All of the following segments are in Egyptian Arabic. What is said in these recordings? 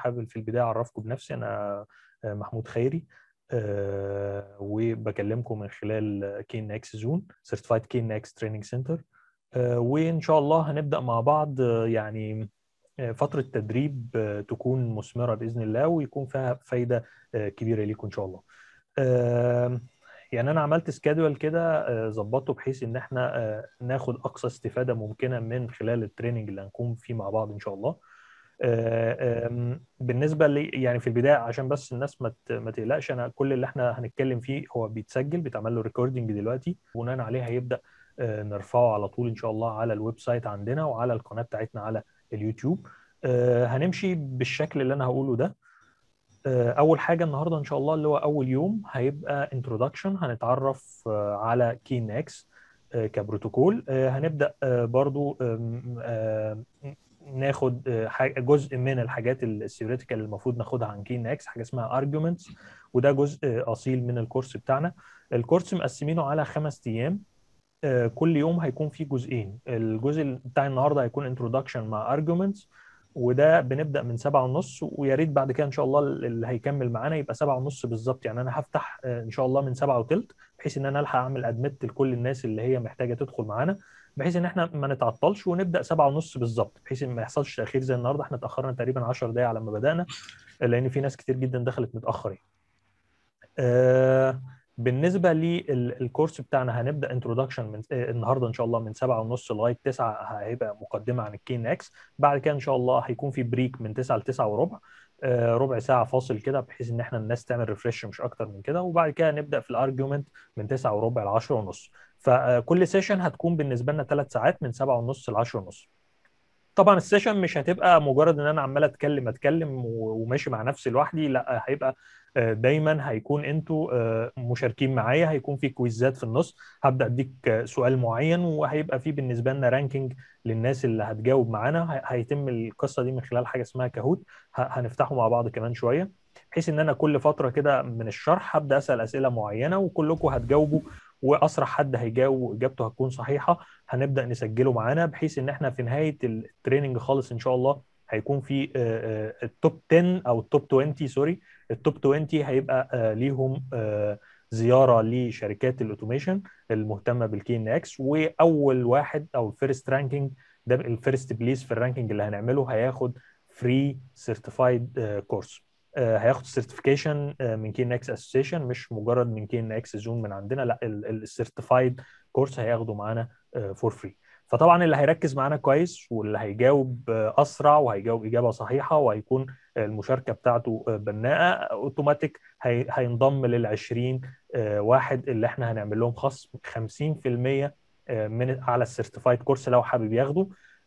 حابب في البدايه اعرفكم بنفسي انا محمود خيري أه وبكلمكم من خلال كين اكس زون سيرتيفايد كين اكس تريننج سنتر وان شاء الله هنبدا مع بعض يعني فتره تدريب تكون مثمره باذن الله ويكون فيها فايده كبيره ليكم ان شاء الله أه يعني انا عملت سكادول كده ظبطته بحيث ان احنا ناخد اقصى استفاده ممكنه من خلال التريننج اللي هنكون فيه مع بعض ان شاء الله بالنسبه لي يعني في البدايه عشان بس الناس ما ما تقلقش انا كل اللي احنا هنتكلم فيه هو بيتسجل بيتعمل له ريكوردنج دلوقتي بناء عليه هيبدا نرفعه على طول ان شاء الله على الويب سايت عندنا وعلى القناه بتاعتنا على اليوتيوب هنمشي بالشكل اللي انا هقوله ده اول حاجه النهارده ان شاء الله اللي هو اول يوم هيبقى انترودكشن هنتعرف على كين اكس كبروتوكول هنبدا برضو ناخد جزء من الحاجات الثيوريتيكال اللي المفروض ناخدها عن كين اكس حاجه اسمها ارجيومنتس وده جزء اصيل من الكورس بتاعنا الكورس مقسمينه على خمس ايام كل يوم هيكون فيه جزئين الجزء بتاع النهارده هيكون انترودكشن مع ارجيومنتس وده بنبدا من سبعة ونص ويا ريت بعد كده ان شاء الله اللي هيكمل معانا يبقى سبعة ونص بالظبط يعني انا هفتح ان شاء الله من سبعة وثلث بحيث ان انا الحق اعمل ادمت لكل الناس اللي هي محتاجه تدخل معانا بحيث ان احنا ما نتعطلش ونبدا سبعة ونص بالظبط بحيث ان ما يحصلش تاخير زي النهارده احنا اتاخرنا تقريبا 10 دقائق على ما بدانا لان في ناس كتير جدا دخلت متاخر يعني. آه بالنسبه للكورس بتاعنا هنبدا انترودكشن من النهارده ان شاء الله من 7 ونص لغايه 9 هيبقى مقدمه عن الكين اكس بعد كده ان شاء الله هيكون في بريك من 9 ل 9 وربع ربع ساعه فاصل كده بحيث ان احنا الناس تعمل ريفرش مش اكتر من كده وبعد كده نبدا في الارجيومنت من 9 وربع ل 10 ونص فكل سيشن هتكون بالنسبه لنا 3 ساعات من 7 ونص ل 10 ونص طبعا السيشن مش هتبقى مجرد ان انا عمال اتكلم اتكلم وماشي مع نفسي لوحدي لا هيبقى دايما هيكون انتوا مشاركين معايا هيكون في كويزات في النص هبدا اديك سؤال معين وهيبقى في بالنسبه لنا رانكينج للناس اللي هتجاوب معانا هيتم القصه دي من خلال حاجه اسمها كاهوت هنفتحه مع بعض كمان شويه بحيث ان انا كل فتره كده من الشرح هبدا اسال اسئله معينه وكلكم هتجاوبوا واسرع حد هيجاوب واجابته هتكون صحيحه هنبدا نسجله معانا بحيث ان احنا في نهايه التريننج خالص ان شاء الله هيكون في التوب 10 او التوب 20 سوري التوب 20 هيبقى ليهم زياره لشركات الاوتوميشن المهتمه بالكي ان اكس واول واحد او الفيرست رانكينج ده الفيرست بليس في الرانكينج اللي هنعمله هياخد فري سيرتيفايد كورس هياخد سيرتيفيكيشن من كي ان اكس اسوسيشن مش مجرد من كي ان اكس زون من عندنا لا السيرتيفايد كورس هياخده معانا فور فري فطبعا اللي هيركز معانا كويس واللي هيجاوب اسرع وهيجاوب اجابه صحيحه وهيكون المشاركه بتاعته بناءه اوتوماتيك هينضم لل 20 واحد اللي احنا هنعمل لهم خصم 50% من على السيرتيفايد كورس لو حابب ياخده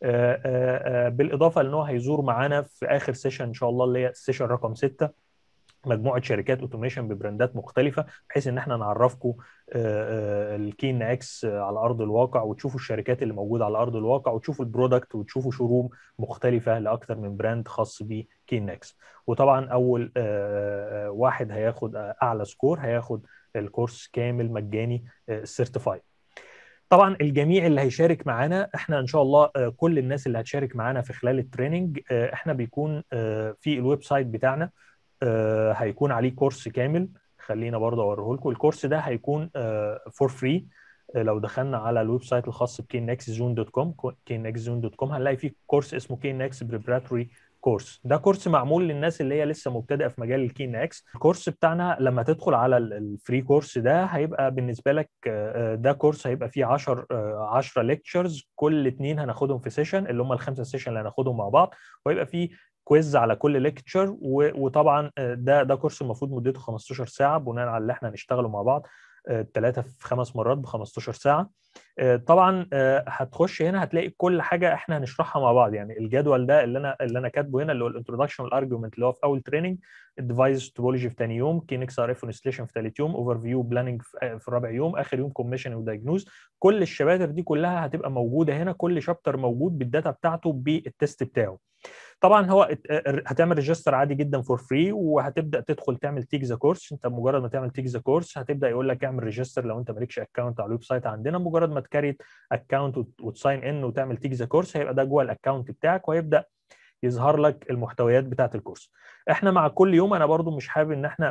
بالاضافه لان هو هيزور معانا في اخر سيشن ان شاء الله اللي هي السيشن رقم 6 مجموعه شركات اوتوميشن ببراندات مختلفه بحيث ان احنا نعرفكم الكين اكس على ارض الواقع وتشوفوا الشركات اللي موجوده على ارض الواقع وتشوفوا البرودكت وتشوفوا شوروم مختلفه لاكثر من براند خاص بكين اكس وطبعا اول واحد هياخد اعلى سكور هياخد الكورس كامل مجاني سيرتيفايد طبعا الجميع اللي هيشارك معانا احنا ان شاء الله كل الناس اللي هتشارك معانا في خلال التريننج احنا بيكون في الويب سايت بتاعنا هيكون عليه كورس كامل خلينا برضه اوريه لكم الكورس ده هيكون فور فري لو دخلنا على الويب سايت الخاص بكينكسزون دوت كوم كينكسزون دوت كوم هنلاقي فيه كورس اسمه كينكس بريبراتوري كورس ده كورس معمول للناس اللي هي لسه مبتدئه في مجال الكين اكس الكورس بتاعنا لما تدخل على الفري كورس ده هيبقى بالنسبه لك ده كورس هيبقى فيه 10 10 ليكتشرز كل اثنين هناخدهم في سيشن اللي هم الخمسه سيشن اللي هناخدهم مع بعض وهيبقى فيه كويز على كل ليكتشر وطبعا ده ده كورس المفروض مدته 15 ساعه بناء على اللي احنا هنشتغله مع بعض ثلاثه في خمس مرات ب 15 ساعه طبعا هتخش هنا هتلاقي كل حاجه احنا هنشرحها مع بعض يعني الجدول ده اللي انا اللي انا كاتبه هنا اللي هو الانترودكشن والارجيومنت اللي هو في اول تريننج الديفايس توبولوجي في ثاني يوم كينكس ار اف انستليشن في ثالث يوم اوفر فيو بلاننج في رابع يوم اخر يوم كوميشن ودايجنوز كل الشباتر دي كلها هتبقى موجوده هنا كل شابتر موجود بالداتا بتاعته بالتست بتاعه طبعا هو هتعمل ريجستر عادي جدا فور فري وهتبدا تدخل تعمل تيك ذا كورس انت مجرد ما تعمل تيك ذا كورس هتبدا يقول لك اعمل ريجستر لو انت مالكش اكونت على الويب سايت عندنا مجرد ما تكريت اكونت وتساين ان وتعمل تيك ذا كورس هيبقى ده جوه الاكونت بتاعك وهيبدا يظهر لك المحتويات بتاعه الكورس احنا مع كل يوم انا برضو مش حابب ان احنا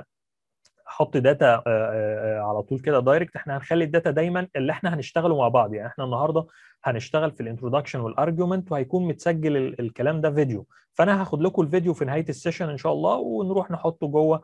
احط داتا على طول كده دايركت احنا هنخلي الداتا دايما اللي احنا هنشتغله مع بعض يعني احنا النهارده هنشتغل في الانترودكشن والارجيومنت وهيكون متسجل الكلام ده فيديو فانا هاخد لكم الفيديو في نهايه السيشن ان شاء الله ونروح نحطه جوه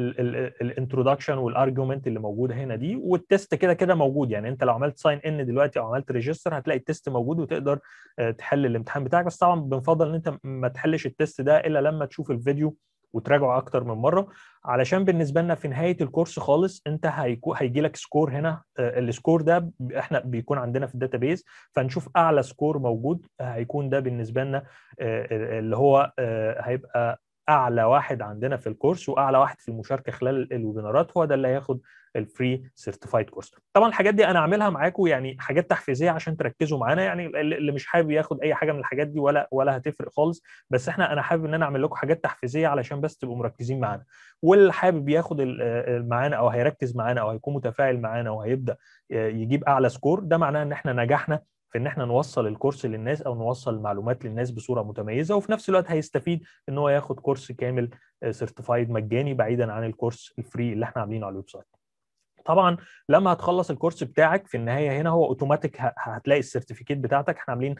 الانترودكشن والارجيومنت اللي موجوده هنا دي والتست كده كده موجود يعني انت لو عملت ساين ان دلوقتي او عملت ريجستر هتلاقي التست موجود وتقدر تحل الامتحان بتاعك بس طبعا بنفضل ان انت ما تحلش التست ده الا لما تشوف الفيديو وتراجعه اكتر من مره علشان بالنسبه لنا في نهايه الكورس خالص انت هيكون هيجي لك سكور هنا السكور ده احنا بيكون عندنا في الداتابيز فنشوف اعلى سكور موجود هيكون ده بالنسبه لنا اللي هو هيبقى اعلى واحد عندنا في الكورس واعلى واحد في المشاركه خلال الويبينارات هو ده اللي هياخد الفري سيرتيفايد كورس طبعا الحاجات دي انا عاملها معاكم يعني حاجات تحفيزيه عشان تركزوا معانا يعني اللي مش حابب ياخد اي حاجه من الحاجات دي ولا ولا هتفرق خالص بس احنا انا حابب ان انا اعمل لكم حاجات تحفيزيه علشان بس تبقوا مركزين معانا واللي حابب ياخد معانا او هيركز معانا او هيكون متفاعل معانا وهيبدا يجيب اعلى سكور ده معناه ان احنا نجحنا في ان احنا نوصل الكورس للناس او نوصل المعلومات للناس بصوره متميزه وفي نفس الوقت هيستفيد ان هو ياخد كورس كامل سيرتيفايد مجاني بعيدا عن الكورس الفري اللي احنا عاملينه على الويب سايت. طبعا لما هتخلص الكورس بتاعك في النهايه هنا هو اوتوماتيك هتلاقي السيرتيفيكيت بتاعتك احنا عاملين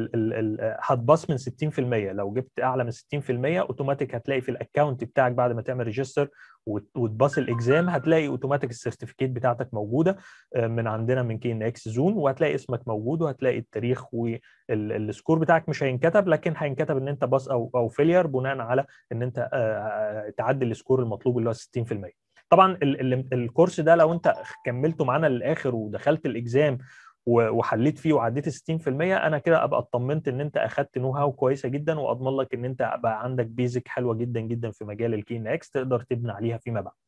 هتباص من 60% لو جبت اعلى من 60% اوتوماتيك هتلاقي في الاكونت بتاعك بعد ما تعمل ريجستر وتباص الاكزام هتلاقي اوتوماتيك السيرتيفيكيت بتاعتك موجوده من عندنا من كي ان اكس زون وهتلاقي اسمك موجود وهتلاقي التاريخ والسكور بتاعك مش هينكتب لكن هينكتب ان انت باص او او فيلير بناء على ان انت تعدي السكور المطلوب اللي هو 60% طبعا ال ال الكورس ده لو انت كملته معانا للاخر ودخلت الاكزام وحليت فيه وعديت 60% انا كده ابقى اطمنت ان انت اخدت نو هاو كويسه جدا واضمن لك ان انت بقى عندك بيزك حلوه جدا جدا في مجال الكي ان اكس تقدر تبني عليها فيما بعد.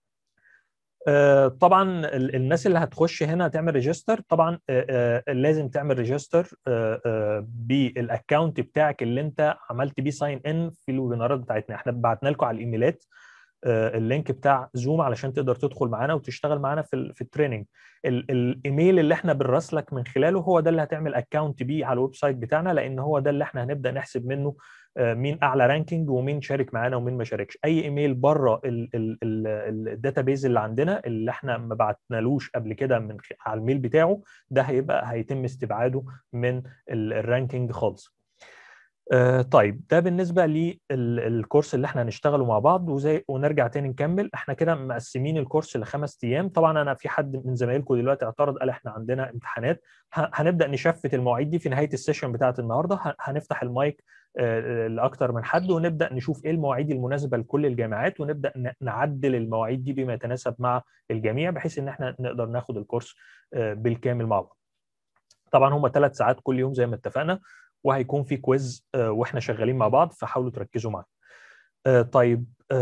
طبعا الناس اللي هتخش هنا هتعمل ريجستر طبعا لازم تعمل ريجستر بالاكونت بتاعك اللي انت عملت بيه ساين ان في الويبينارات بتاعتنا احنا بعتنا لكم على الايميلات اللينك بتاع زوم علشان تقدر تدخل معانا وتشتغل معانا في في التريننج الايميل اللي احنا بنراسلك من خلاله هو ده اللي هتعمل اكونت بيه على الويب سايت بتاعنا لان هو ده اللي احنا هنبدا نحسب منه مين اعلى رانكينج ومين شارك معانا ومين ما شاركش اي ايميل بره الداتابيز اللي عندنا اللي احنا ما بعتنالوش قبل كده من على الميل بتاعه ده هيبقى هيتم استبعاده من الرانكينج خالص آه طيب ده بالنسبه للكورس اللي احنا هنشتغله مع بعض وزي ونرجع تاني نكمل احنا كده مقسمين الكورس لخمس ايام طبعا انا في حد من زمايلكم دلوقتي اعترض قال احنا عندنا امتحانات هنبدا نشفت المواعيد دي في نهايه السيشن بتاعه النهارده هنفتح المايك آه لاكتر من حد ونبدا نشوف ايه المواعيد المناسبه لكل الجامعات ونبدا نعدل المواعيد دي بما يتناسب مع الجميع بحيث ان احنا نقدر ناخد الكورس آه بالكامل مع بعض طبعا هم ثلاث ساعات كل يوم زي ما اتفقنا وهيكون في كويز واحنا شغالين مع بعض فحاولوا تركزوا معايا. طيب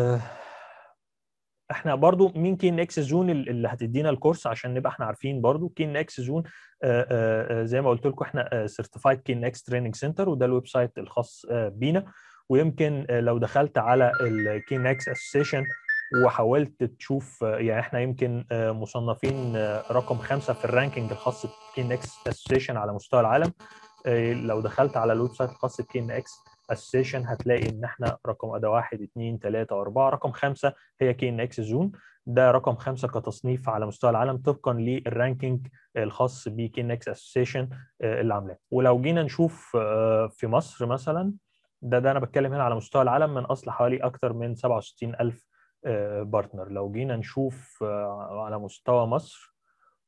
احنا برضو مين كي ان اكس زون اللي هتدينا الكورس عشان نبقى احنا عارفين برضو كي ان اكس زون زي ما قلت لكم احنا سيرتيفايد كي ان اكس تريننج سنتر وده الويب سايت الخاص بينا ويمكن لو دخلت على الكي ان اكس اسوسيشن وحاولت تشوف يعني احنا يمكن مصنفين رقم خمسه في الرانكينج الخاص بكي ان اكس اسوسيشن على مستوى العالم لو دخلت على الويب سايت الخاص بكي ان اكس اسوسيشن هتلاقي ان احنا رقم اداه واحد اثنين ثلاثه اربعه رقم خمسه هي كي ان اكس زون ده رقم خمسه كتصنيف على مستوى العالم طبقا للرانكينج الخاص بكي ان اكس اسوسيشن اللي عاملاه ولو جينا نشوف في مصر مثلا ده ده انا بتكلم هنا على مستوى العالم من اصل حوالي اكثر من 67000 بارتنر لو جينا نشوف على مستوى مصر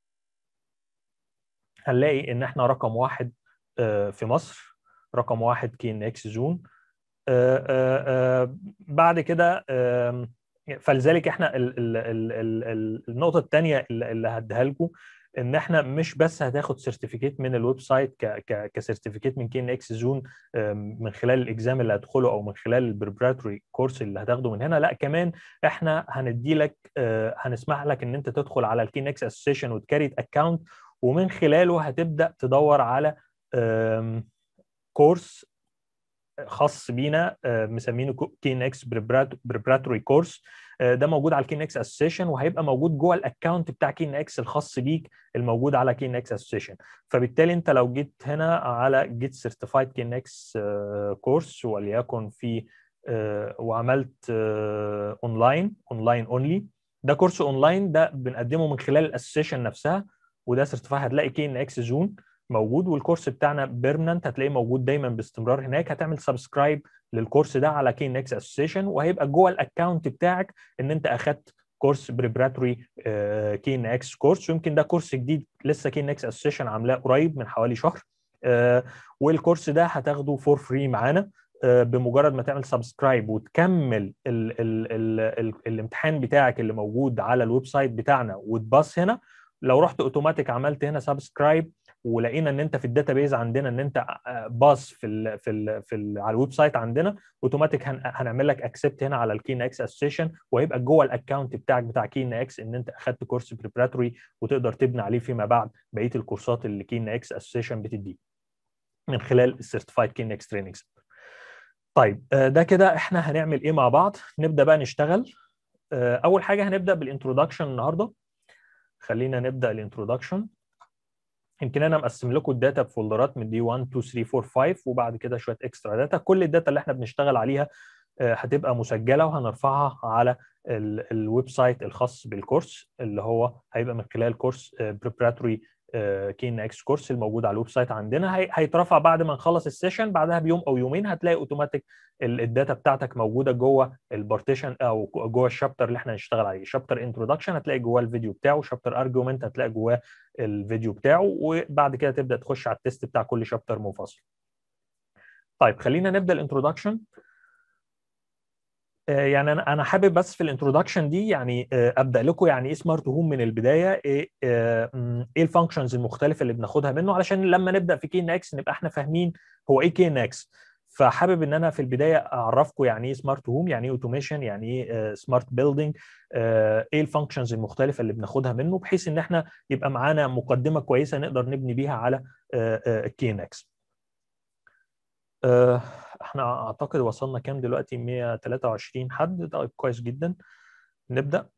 هنلاقي ان احنا رقم واحد في مصر رقم واحد كي ان اكس زون بعد كده فلذلك احنا ال ال ال ال النقطه الثانيه اللي هديها لكم ان احنا مش بس هتاخد سيرتيفيكيت من الويب سايت كسيرتيفيكيت من كي ان اكس زون من خلال الاكزام اللي هتدخله او من خلال البريبراتوري كورس اللي هتاخده من هنا لا كمان احنا هندي لك هنسمح لك ان انت تدخل على الكي ان اكس اسوسيشن وتكريت اكونت ومن خلاله هتبدا تدور على كورس خاص بينا مسمينه كين اكس بريبراتوري كورس ده موجود على الكين اكس اسوسيشن وهيبقى موجود جوه الاكونت بتاع كين اكس الخاص بيك الموجود على كين اكس اسوسيشن فبالتالي انت لو جيت هنا على جيت سيرتيفايد كين اكس كورس وليكن في وعملت اونلاين اونلاين اونلي ده كورس اونلاين ده بنقدمه من خلال الاسوسيشن نفسها وده سيرتيفايد هتلاقي كي ان اكس زون موجود والكورس بتاعنا بيرمننت هتلاقيه موجود دايما باستمرار هناك هتعمل سبسكرايب للكورس ده على كي ان اكس اسوسيشن وهيبقى جوه الاكونت بتاعك ان انت اخدت كورس بريبراتوري كي ان اكس كورس ويمكن ده كورس جديد لسه كي ان اكس اسوسيشن عاملاه قريب من حوالي شهر والكورس ده هتاخده فور فري معانا بمجرد ما تعمل سبسكرايب وتكمل ال ال ال ال الامتحان بتاعك اللي موجود على الويب سايت بتاعنا وتباص هنا لو رحت اوتوماتيك عملت هنا سبسكرايب ولقينا ان انت في الداتابيز عندنا ان انت باص في ال في ال في ال على الويب سايت عندنا اوتوماتيك هنعمل لك اكسبت هنا على الكين اكس اسوسيشن وهيبقى جوه الاكونت بتاعك بتاع كين اكس ان انت اخدت كورس بريبراتوري وتقدر تبني عليه فيما بعد بقيه الكورسات اللي كين اكس اسوسيشن بتديه من خلال السيرتيفايد كين اكس تريننج طيب ده كده احنا هنعمل ايه مع بعض نبدا بقى نشتغل اول حاجه هنبدا بالانترودكشن النهارده خلينا نبدا الانترودكشن يمكن انا مقسم لكم الداتا بفولدرات من دي 1 2 3 4 5 وبعد كده شويه اكسترا داتا كل الداتا اللي احنا بنشتغل عليها هتبقى مسجله وهنرفعها على الويب سايت الخاص بالكورس اللي هو هيبقى من خلال كورس بريبراتوري كين اكس كورس الموجود على الويب سايت عندنا هيترفع بعد ما نخلص السيشن بعدها بيوم او يومين هتلاقي اوتوماتيك الداتا بتاعتك موجوده جوه البارتيشن او جوه الشابتر اللي احنا هنشتغل عليه شابتر انتروداكشن هتلاقي جواه الفيديو بتاعه شابتر ارجيومنت هتلاقي جواه الفيديو بتاعه وبعد كده تبدا تخش على التيست بتاع كل شابتر منفصل طيب خلينا نبدا الانترودكشن يعني انا انا حابب بس في الانترودكشن دي يعني ابدا لكم يعني ايه سمارت هوم من البدايه ايه ايه الفانكشنز المختلفه اللي بناخدها منه علشان لما نبدا في كي ان اكس نبقى احنا فاهمين هو ايه كي ان اكس فحابب ان انا في البدايه اعرفكم يعني ايه سمارت هوم يعني ايه اوتوميشن يعني ايه سمارت بيلدينج ايه الفانكشنز المختلفه اللي بناخدها منه بحيث ان احنا يبقى معانا مقدمه كويسه نقدر نبني بيها على الكي ان اكس احنا اعتقد وصلنا كام دلوقتي 123 حد طيب كويس جدا نبدا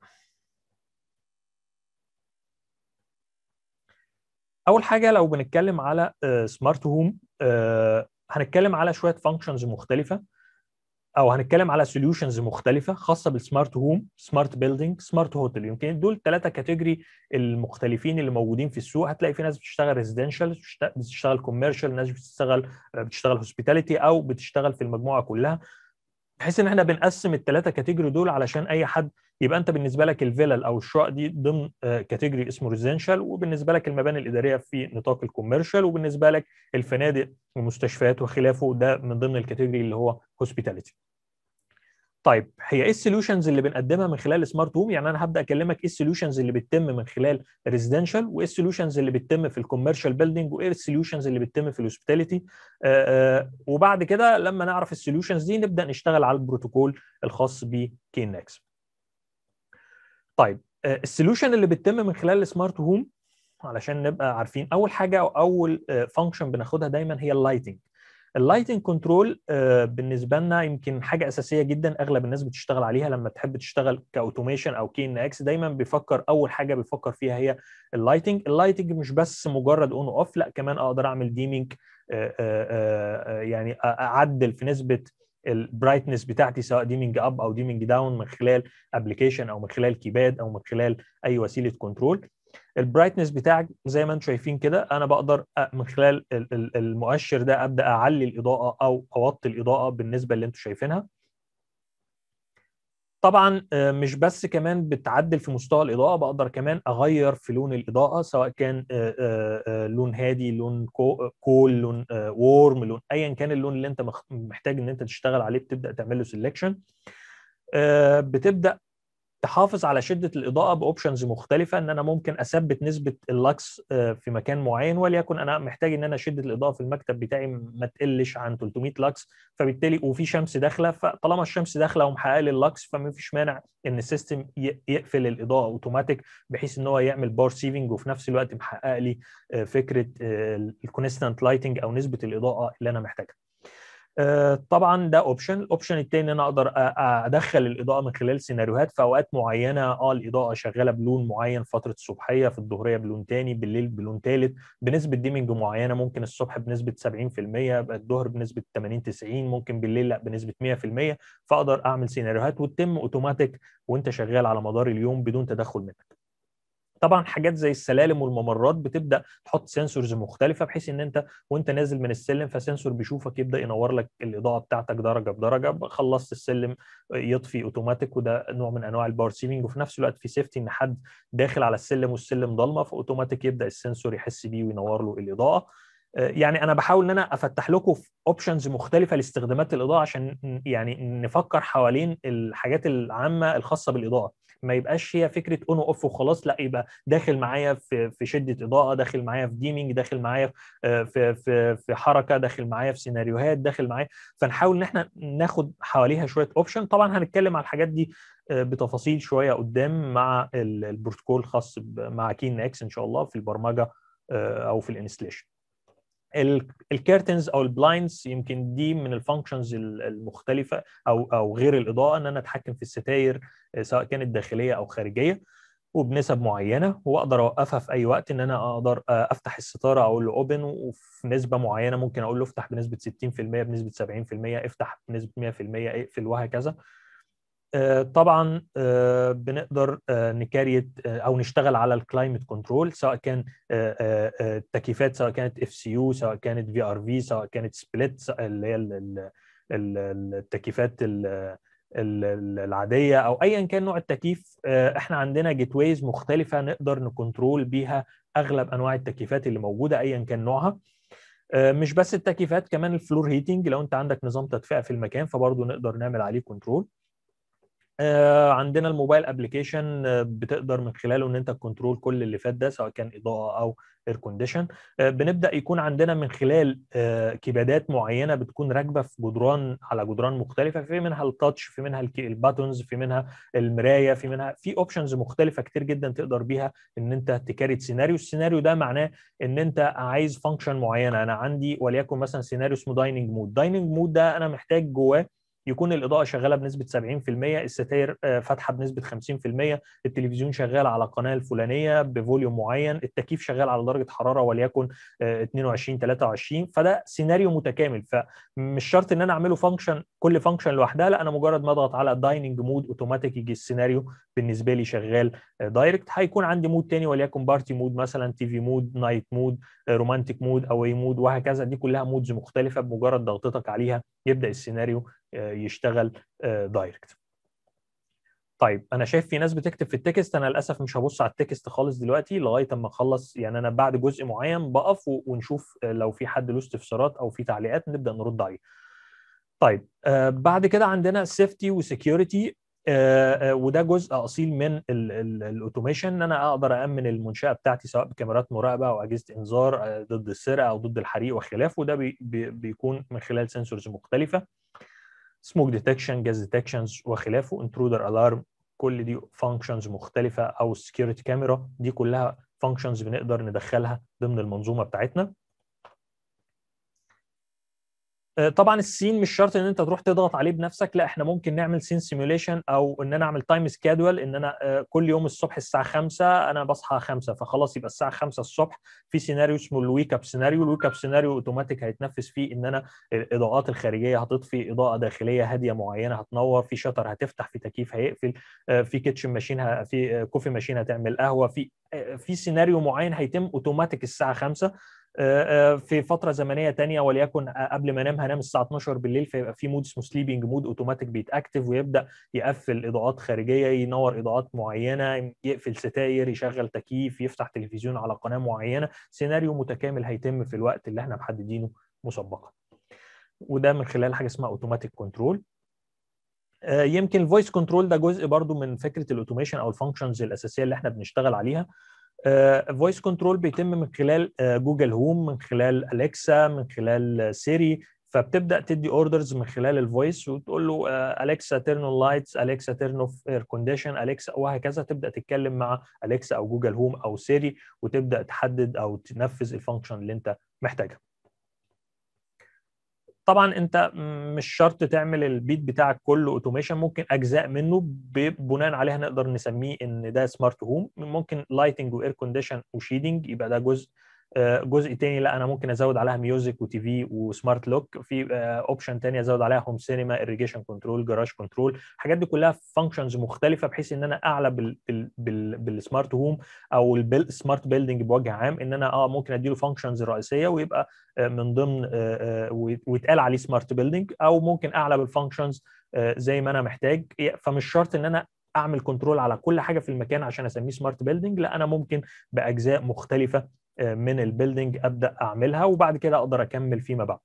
اول حاجه لو بنتكلم على سمارت هوم هنتكلم على شويه فانكشنز مختلفه او هنتكلم على سوليوشنز مختلفه خاصه بالسمارت هوم سمارت بيلدينج سمارت هوتل يمكن دول ثلاثه كاتيجوري المختلفين اللي موجودين في السوق هتلاقي في ناس بتشتغل ريزيدنشال بتشتغل كوميرشال ناس بتشتغل بتشتغل هوسبيتاليتي او بتشتغل في المجموعه كلها بحيث ان احنا بنقسم الثلاثه كاتيجوري دول علشان اي حد يبقى انت بالنسبه لك الفيلل او الشقق دي ضمن كاتيجوري اسمه ريزيدنشال وبالنسبه لك المباني الاداريه في نطاق الكوميرشال وبالنسبه لك الفنادق والمستشفيات وخلافه ده من ضمن الكاتيجوري اللي هو هوسبيتاليتي طيب هي ايه السوليوشنز اللي بنقدمها من خلال سمارت هوم يعني انا هبدا اكلمك ايه السوليوشنز اللي بتتم من خلال ريزيدنشال وايه السوليوشنز اللي بتتم في الكوميرشال بيلدينج وايه السوليوشنز اللي بتتم في الهوسبيتاليتي وبعد كده لما نعرف السوليوشنز دي نبدا نشتغل على البروتوكول الخاص بكين اكس طيب السوليوشن اللي بتتم من خلال السمارت هوم علشان نبقى عارفين اول حاجه او اول فانكشن بناخدها دايما هي اللايتنج اللايتنج كنترول بالنسبه لنا يمكن حاجه اساسيه جدا اغلب الناس بتشتغل عليها لما تحب تشتغل كاوتوميشن او كي ان اكس دايما بيفكر اول حاجه بيفكر فيها هي اللايتنج اللايتنج مش بس مجرد اون اوف لا كمان اقدر اعمل ديمينج يعني اعدل في نسبه البرايتنس بتاعتي سواء ديمينج اب او ديمينج داون من خلال ابلكيشن او من خلال كيباد او من خلال اي وسيله كنترول البرايتنس بتاعك زي ما انتم شايفين كده انا بقدر من خلال المؤشر ده ابدا اعلي الاضاءه او اوطي الاضاءه بالنسبه اللي انتم شايفينها طبعا مش بس كمان بتعدل في مستوى الاضاءه بقدر كمان اغير في لون الاضاءه سواء كان لون هادي لون كول لون وورم لون ايا كان اللون اللي انت محتاج ان انت تشتغل عليه بتبدا تعمل له سيلكشن بتبدا تحافظ على شده الاضاءه باوبشنز مختلفه ان انا ممكن اثبت نسبه اللكس في مكان معين وليكن انا محتاج ان انا شده الاضاءه في المكتب بتاعي ما تقلش عن 300 لكس فبالتالي وفي شمس داخله فطالما الشمس داخله ومحققه لي اللكس فما فيش مانع ان السيستم يقفل الاضاءه اوتوماتيك بحيث ان هو يعمل باور سيفنج وفي نفس الوقت محقق لي فكره الكونستانت لايتنج او نسبه الاضاءه اللي انا محتاجها طبعا ده اوبشن الاوبشن الثاني ان انا اقدر ادخل الاضاءه من خلال سيناريوهات في اوقات معينه اه الاضاءه شغاله بلون معين فتره الصبحيه في الظهريه بلون ثاني بالليل بلون ثالث بنسبه ديمنج معينه ممكن الصبح بنسبه 70% الظهر بنسبه 80 90 ممكن بالليل لا بنسبه 100% فاقدر اعمل سيناريوهات وتتم اوتوماتيك وانت شغال على مدار اليوم بدون تدخل منك طبعا حاجات زي السلالم والممرات بتبدا تحط سنسورز مختلفه بحيث ان انت وانت نازل من السلم فسنسور بيشوفك يبدا ينور لك الاضاءه بتاعتك درجه بدرجه خلصت السلم يطفي اوتوماتيك وده نوع من انواع الباور سيفنج وفي نفس الوقت في سيفتي ان حد داخل على السلم والسلم ضلمه فاوتوماتيك يبدا السنسور يحس بيه وينور له الاضاءه يعني انا بحاول ان انا افتح لكم في اوبشنز مختلفه لاستخدامات الاضاءه عشان يعني نفكر حوالين الحاجات العامه الخاصه بالاضاءه ما يبقاش هي فكره اون اوف وخلاص لا يبقى داخل معايا في في شده اضاءه داخل معايا في ديمينج داخل معايا في في في حركه داخل معايا في سيناريوهات داخل معايا فنحاول ان احنا ناخد حواليها شويه اوبشن طبعا هنتكلم على الحاجات دي بتفاصيل شويه قدام مع البروتوكول الخاص مع كين اكس ان شاء الله في البرمجه او في الانستليشن الكيرتنز او البلايندز يمكن دي من الفانكشنز المختلفه او او غير الاضاءه ان انا اتحكم في الستاير سواء كانت داخليه او خارجيه وبنسب معينه واقدر اوقفها في اي وقت ان انا اقدر افتح الستاره اقول له اوبن وفي نسبه معينه ممكن اقول له افتح بنسبه 60% بنسبه 70% افتح بنسبه 100% اقفل وهكذا طبعا بنقدر نكاريت او نشتغل على الكلايمت كنترول سواء كان التكييفات سواء كانت اف سي يو سواء كانت في ار في سواء كانت سبليت اللي هي التكييفات العاديه او ايا كان نوع التكييف احنا عندنا جيت ويز مختلفه نقدر نكنترول بيها اغلب انواع التكييفات اللي موجوده ايا كان نوعها مش بس التكييفات كمان الفلور هيتنج لو انت عندك نظام تدفئه في المكان فبرضه نقدر نعمل عليه كنترول عندنا الموبايل ابلكيشن بتقدر من خلاله ان انت تكنترول كل اللي فات ده سواء كان اضاءه او اير كونديشن بنبدا يكون عندنا من خلال كيبادات معينه بتكون راكبه في جدران على جدران مختلفه في منها التاتش في منها الباتونز في منها المرايه في منها في اوبشنز مختلفه كتير جدا تقدر بيها ان انت تكاريت سيناريو السيناريو ده معناه ان انت عايز فانكشن معينه انا عندي وليكن مثلا سيناريو اسمه دايننج مود دايننج مود ده انا محتاج جواه يكون الاضاءه شغاله بنسبه 70% الستاير فاتحه بنسبه 50% التلفزيون شغال على القناه الفلانيه بفوليوم معين التكييف شغال على درجه حراره وليكن 22 23 فده سيناريو متكامل فمش شرط ان انا اعمله فانكشن كل فانكشن لوحدها لا انا مجرد ما اضغط على دايننج مود اوتوماتيك يجي السيناريو بالنسبه لي شغال دايركت هيكون عندي مود تاني وليكن بارتي مود مثلا تي في مود نايت مود رومانتيك مود اواي مود وهكذا دي كلها مودز مختلفه بمجرد ضغطتك عليها يبدا السيناريو يشتغل دايركت طيب انا شايف في ناس بتكتب في التكست انا للاسف مش هبص على التكست خالص دلوقتي لغايه اما اخلص يعني انا بعد جزء معين بقف ونشوف لو في حد له استفسارات او في تعليقات نبدا نرد عليه طيب بعد كده عندنا سيفتي وسكيورتي وده جزء اصيل من الاوتوميشن ان انا اقدر امن المنشاه بتاعتي سواء بكاميرات مراقبه او اجهزه انذار ضد السرقه او ضد الحريق وخلافه وده بي بيكون من خلال سنسورز مختلفه سموك ديتكشن جاز ديتكشنز وخلافه انترودر الارم كل دي فانكشنز مختلفه او سكيورتي كاميرا دي كلها فانكشنز بنقدر ندخلها ضمن المنظومه بتاعتنا طبعا السين مش شرط ان انت تروح تضغط عليه بنفسك لا احنا ممكن نعمل سين سيميوليشن او ان انا اعمل تايم سكادول ان انا كل يوم الصبح الساعه 5 انا بصحى 5 فخلاص يبقى الساعه 5 الصبح في سيناريو اسمه الويك اب سيناريو الويك اب سيناريو اوتوماتيك هيتنفذ فيه ان انا الاضاءات الخارجيه هتطفي اضاءه داخليه هاديه معينه هتنور في شطر هتفتح في تكييف هيقفل في كيتشن ماشين في كوفي ماشين هتعمل قهوه في في سيناريو معين هيتم اوتوماتيك الساعه 5 في فتره زمنيه تانية وليكن قبل ما انام هنام الساعه 12 بالليل فيبقى في مود اسمه سليبنج مود اوتوماتيك بيتاكتف ويبدا يقفل اضاءات خارجيه ينور اضاءات معينه يقفل ستاير يشغل تكييف يفتح تلفزيون على قناه معينه سيناريو متكامل هيتم في الوقت اللي احنا محددينه مسبقا وده من خلال حاجه اسمها اوتوماتيك كنترول يمكن الفويس كنترول ده جزء برضو من فكره الاوتوميشن او الفانكشنز الاساسيه اللي احنا بنشتغل عليها فويس كنترول بيتم من خلال جوجل هوم من خلال اليكسا من خلال سيري فبتبدا تدي اوردرز من خلال الفويس وتقول له اليكسا تيرن اون لايتس اليكسا تيرن اوف اير كونديشن اليكسا وهكذا تبدا تتكلم مع اليكسا او جوجل هوم او سيري وتبدا تحدد او تنفذ الفانكشن اللي انت محتاجها طبعا انت مش شرط تعمل البيت بتاعك كله اوتوميشن ممكن اجزاء منه بناء عليها نقدر نسميه ان ده سمارت هوم ممكن لايتنج واير كونديشن وشيدنج يبقى ده جزء آه، جزء تاني لا انا ممكن ازود عليها ميوزك وتي في وسمارت لوك في اوبشن تاني ازود عليها هوم سينما اريجيشن كنترول جراج كنترول الحاجات دي كلها فانكشنز مختلفه بحيث ان انا اعلى بال بال بالسمارت هوم او السمارت بيلدينج بوجه عام ان انا اه ممكن اديله فانكشنز رئيسيه ويبقى آه، من ضمن آه، ويتقال عليه سمارت بيلدينج او ممكن اعلى بالفانكشنز زي ما انا محتاج فمش شرط ان انا اعمل كنترول على كل حاجه في المكان عشان اسميه سمارت بيلدينج لا انا ممكن باجزاء مختلفه من البيلدينج ابدا اعملها وبعد كده اقدر اكمل فيما بعد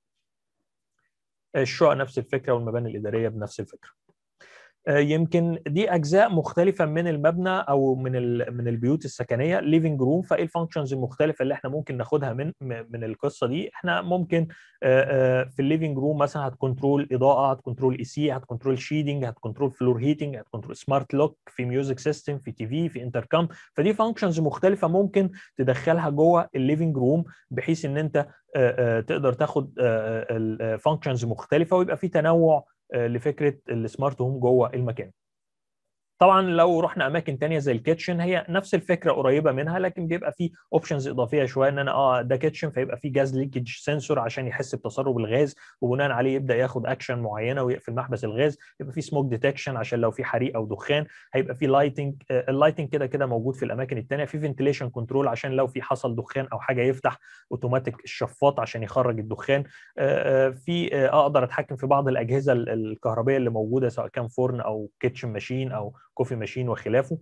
الشقق نفس الفكره والمباني الاداريه بنفس الفكره آه، يمكن دي اجزاء مختلفه من المبنى او من من البيوت السكنيه ليفنج روم فايه الفانكشنز المختلفه اللي احنا ممكن ناخدها من من القصه دي احنا ممكن آه، آه، في الليفنج روم مثلا هتكنترول اضاءه هتكنترول اي سي هتكنترول شيدنج هتكنترول فلور هيتنج هتكنترول سمارت لوك في ميوزك سيستم في تي في في انتركم فدي فانكشنز مختلفه ممكن تدخلها جوه الليفنج روم بحيث ان انت تقدر تاخد الفانكشنز مختلفه ويبقى في تنوع آه، لفكره السمارت هوم جوه المكان طبعا لو رحنا اماكن تانية زي الكيتشن هي نفس الفكره قريبه منها لكن بيبقى في اوبشنز اضافيه شويه ان انا اه ده كيتشن فيبقى في جاز ليكج سنسور عشان يحس بتسرب الغاز وبناء عليه يبدا ياخد اكشن معينه ويقفل محبس الغاز يبقى في سموك ديتكشن عشان لو في حريق او دخان هيبقى في لايتنج آه اللايتنج كده كده موجود في الاماكن الثانيه في فنتيليشن كنترول عشان لو في حصل دخان او حاجه يفتح اوتوماتيك الشفاط عشان يخرج الدخان آه, آه، في آه اقدر اتحكم في بعض الاجهزه الكهربائيه اللي موجوده سواء كان فرن او كيتشن ماشين او كوفي ماشين وخلافه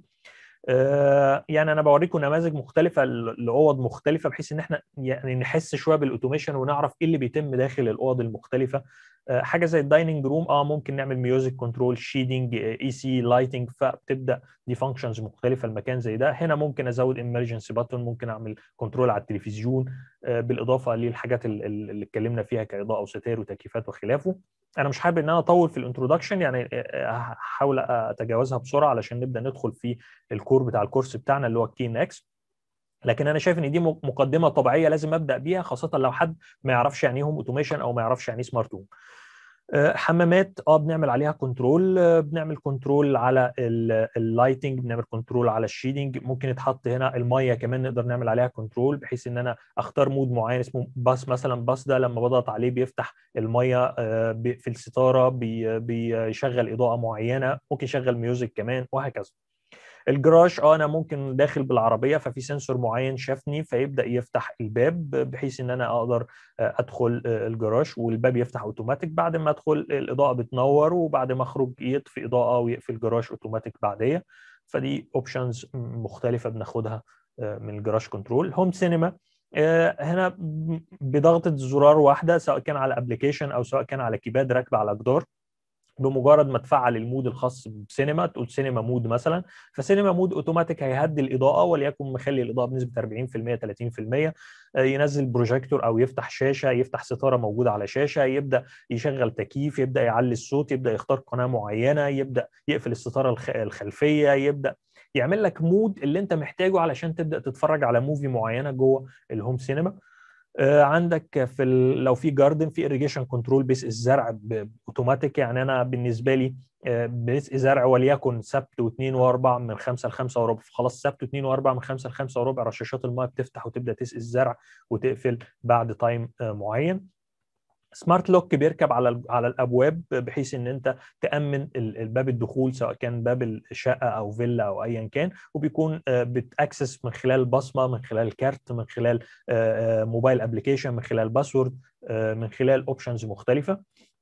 آه، يعني انا بوريكم نماذج مختلفه لاوض مختلفه بحيث ان احنا يعني نحس شويه بالاوتوميشن ونعرف ايه اللي بيتم داخل الاوض المختلفه آه، حاجه زي الدايننج روم اه ممكن نعمل ميوزك كنترول شيدنج اي سي لايتنج فبتبدا دي فانكشنز مختلفه المكان زي ده هنا ممكن ازود امرجنسي باتون ممكن اعمل كنترول على التلفزيون آه، بالاضافه للحاجات اللي اتكلمنا فيها كاضاءه وستائر وتكييفات وخلافه انا مش حابب ان انا اطول في الانترودكشن يعني هحاول اتجاوزها بسرعه علشان نبدا ندخل في الكور بتاع الكورس بتاعنا اللي هو الكي ان اكس لكن انا شايف ان دي مقدمه طبيعيه لازم ابدا بيها خاصه لو حد ما يعرفش يعني ايه هوم اوتوميشن او ما يعرفش يعني ايه سمارت هوم آه، حمامات اه بنعمل عليها كنترول آه، بنعمل كنترول على اللايتنج بنعمل كنترول على الشيدنج ممكن يتحط هنا الميه كمان نقدر نعمل عليها كنترول بحيث ان انا اختار مود معين اسمه باس مثلا باس ده لما بضغط عليه بيفتح الميه آه، في الستاره بيشغل اضاءه معينه ممكن يشغل ميوزك كمان وهكذا الجراج اه انا ممكن داخل بالعربيه ففي سنسور معين شافني فيبدا يفتح الباب بحيث ان انا اقدر آه، ادخل آه، الجراج والباب يفتح اوتوماتيك بعد ما ادخل الاضاءه بتنور وبعد ما اخرج يطفي اضاءه ويقفل الجراج اوتوماتيك بعديه فدي اوبشنز مختلفه بناخدها آه، من الجراج كنترول هوم سينما هنا بضغطه زرار واحده سواء كان على ابلكيشن او سواء كان على كيباد راكبه على جدار بمجرد ما تفعل المود الخاص بسينما تقول سينما مود مثلا فسينما مود اوتوماتيك هيهدي الاضاءه وليكن مخلي الاضاءه بنسبه 40% 30% ينزل بروجيكتور او يفتح شاشه يفتح ستاره موجوده على شاشه يبدا يشغل تكييف يبدا يعلي الصوت يبدا يختار قناه معينه يبدا يقفل الستاره الخلفيه يبدا يعمل لك مود اللي انت محتاجه علشان تبدا تتفرج على موفي معينه جوه الهوم سينما آه، عندك في ال... لو في جاردن في اريجيشن كنترول بيس الزرع اوتوماتيك يعني انا بالنسبه لي آه، بيس زرع وليكن سبت واثنين واربع من خمسه لخمسه وربع خلاص سبت واثنين واربع من خمسه لخمسه وربع رشاشات الماء بتفتح وتبدا تسقي الزرع وتقفل بعد تايم آه، معين سمارت لوك بيركب على على الابواب بحيث ان انت تامن الباب الدخول سواء كان باب الشقه او فيلا او ايا كان وبيكون آه، بتاكسس من خلال بصمه من خلال كارت من خلال آه، آه، موبايل ابلكيشن من خلال باسورد من خلال اوبشنز مختلفه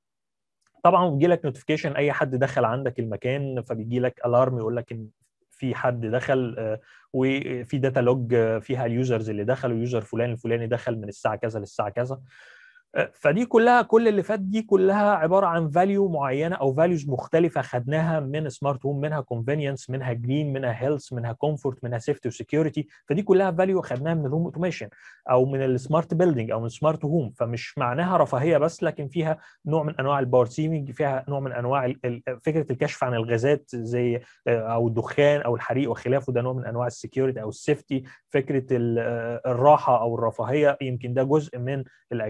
طبعا بيجي لك نوتيفيكيشن اي حد دخل عندك المكان فبيجي لك الارم يقول لك ان في حد دخل وفي داتا لوج فيها اليوزرز اللي دخلوا يوزر فلان الفلاني دخل من الساعه كذا للساعه كذا فدي كلها كل اللي فات دي كلها عباره عن فاليو معينه او فاليوز مختلفه خدناها من سمارت هوم منها كونفينينس منها جرين منها هيلث منها كومفورت منها سيفتي وسكيورتي فدي كلها فاليو خدناها من الهوم اوتوميشن او من السمارت بيلدينج او من السمارت هوم فمش معناها رفاهيه بس لكن فيها نوع من انواع الباور سيمنج فيها نوع من انواع فكره الكشف عن الغازات زي او الدخان او الحريق وخلافه ده نوع من انواع السكيورتي او السيفتي فكره الراحه او الرفاهيه يمكن ده جزء من الاجزاء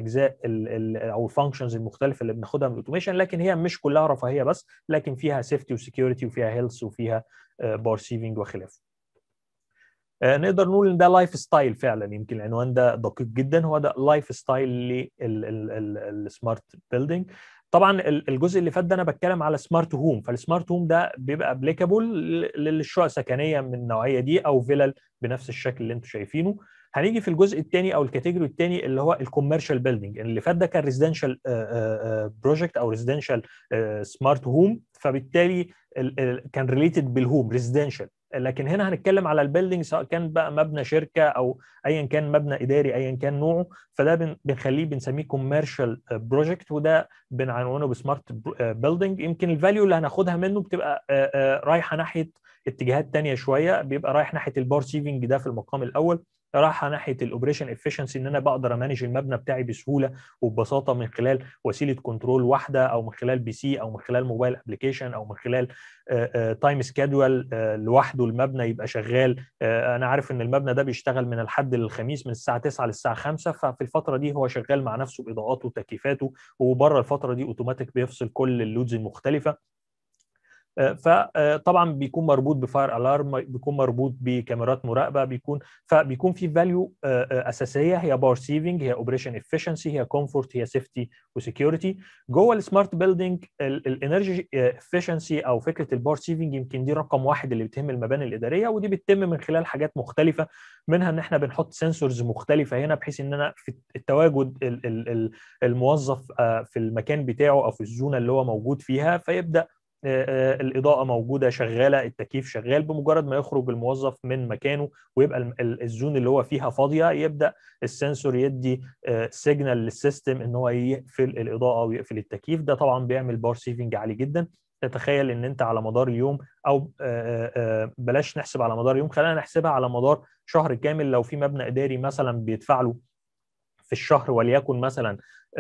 ال ال او الفانكشنز المختلفه اللي بناخدها من الاوتوميشن لكن هي مش كلها رفاهيه بس لكن فيها سيفتي وسكيورتي وفيها هيلث وفيها بار سيفنج وخلافه نقدر نقول ان ده لايف ستايل فعلا يمكن العنوان ده دقيق جدا هو ده لايف ستايل للسمارت بيلدينج طبعا الجزء اللي فات ده انا بتكلم على سمارت هوم فالسمارت هوم ده بيبقى ابليكابل للشقق السكنيه من النوعيه دي او فيلل بنفس الشكل اللي انتم شايفينه هنيجي في الجزء الثاني او الكاتيجوري الثاني اللي هو الكوميرشال بيلدينج اللي فات ده كان ريزيدنشال بروجكت او ريزيدنشال سمارت هوم فبالتالي كان ريليتد بالهوم ريزيدنشال لكن هنا هنتكلم على البيلدينج سواء كان بقى مبنى شركه او ايا كان مبنى اداري ايا كان نوعه فده بنخليه بنسميه كوميرشال بروجكت وده بنعنونه بسمارت بيلدينج يمكن الفاليو اللي هناخدها منه بتبقى رايحه ناحيه اتجاهات ثانيه شويه بيبقى رايح ناحيه البار سيفنج ده في المقام الاول رايحه ناحيه الاوبريشن افشنسي ان انا بقدر امانج المبنى بتاعي بسهوله وببساطه من خلال وسيله كنترول واحده او من خلال بي سي او من خلال موبايل ابلكيشن او من خلال تايم سكادول لوحده المبنى يبقى شغال انا عارف ان المبنى ده بيشتغل من الحد للخميس من الساعه 9 للساعه 5 ففي الفتره دي هو شغال مع نفسه باضاءاته وتكييفاته وبره الفتره دي اوتوماتيك بيفصل كل اللودز المختلفه فطبعا بيكون مربوط بفاير الارم بيكون مربوط بكاميرات مراقبه بيكون فبيكون في فاليو اساسيه هي باور سيفنج هي اوبريشن افشنسي هي كومفورت هي سيفتي وسكيورتي جوه السمارت بيلدينج الانرجي افشنسي او فكره الباور سيفنج يمكن دي رقم واحد اللي بتهم المباني الاداريه ودي بتتم من خلال حاجات مختلفه منها ان احنا بنحط سنسورز مختلفه هنا بحيث ان انا في التواجد الموظف في المكان بتاعه او في الزونه اللي هو موجود فيها فيبدا الاضاءه موجوده شغاله التكييف شغال بمجرد ما يخرج الموظف من مكانه ويبقى الزون اللي هو فيها فاضيه يبدا السنسور يدي سيجنال للسيستم ان هو يقفل الاضاءه ويقفل التكييف ده طبعا بيعمل باور سيفنج عالي جدا تتخيل ان انت على مدار اليوم او بلاش نحسب على مدار اليوم خلينا نحسبها على مدار شهر كامل لو في مبنى اداري مثلا بيدفع له في الشهر وليكن مثلا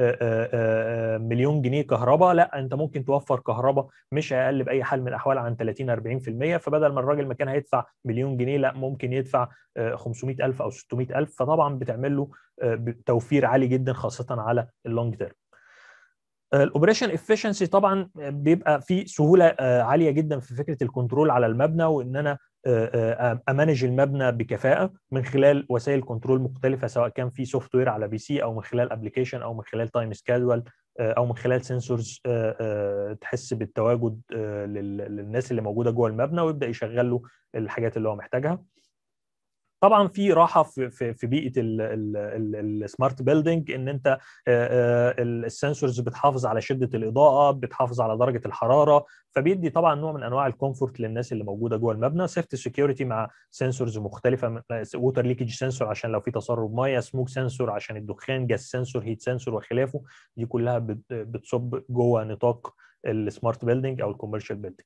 مليون جنيه كهرباء لا انت ممكن توفر كهرباء مش اقل باي حال من الاحوال عن 30 40% فبدل ما الراجل ما كان هيدفع مليون جنيه لا ممكن يدفع 500000 او 600000 فطبعا بتعمل له توفير عالي جدا خاصه على اللونج تيرم الاوبريشن افشنسي طبعا بيبقى في سهوله عاليه جدا في فكره الكنترول على المبنى وان انا امانج المبنى بكفاءه من خلال وسائل كنترول مختلفه سواء كان في سوفت وير على بي سي او من خلال ابلكيشن او من خلال تايم سكادول او من خلال سنسورز تحس بالتواجد للناس اللي موجوده جوه المبنى ويبدا يشغل له الحاجات اللي هو محتاجها طبعا في راحه في في, في بيئه السمارت بيلدينج ان انت السنسورز بتحافظ على شده الاضاءه بتحافظ على درجه الحراره فبيدي طبعا نوع من انواع الكومفورت للناس اللي موجوده جوه المبنى سيفتي سكيورتي مع سنسورز مختلفه ووتر ليكج سنسور عشان لو في تسرب ميه سموك سنسور عشان الدخان جاز سنسور هيت سنسور وخلافه دي كلها بتصب جوه نطاق السمارت بيلدينج او الكوميرشال بيلدينج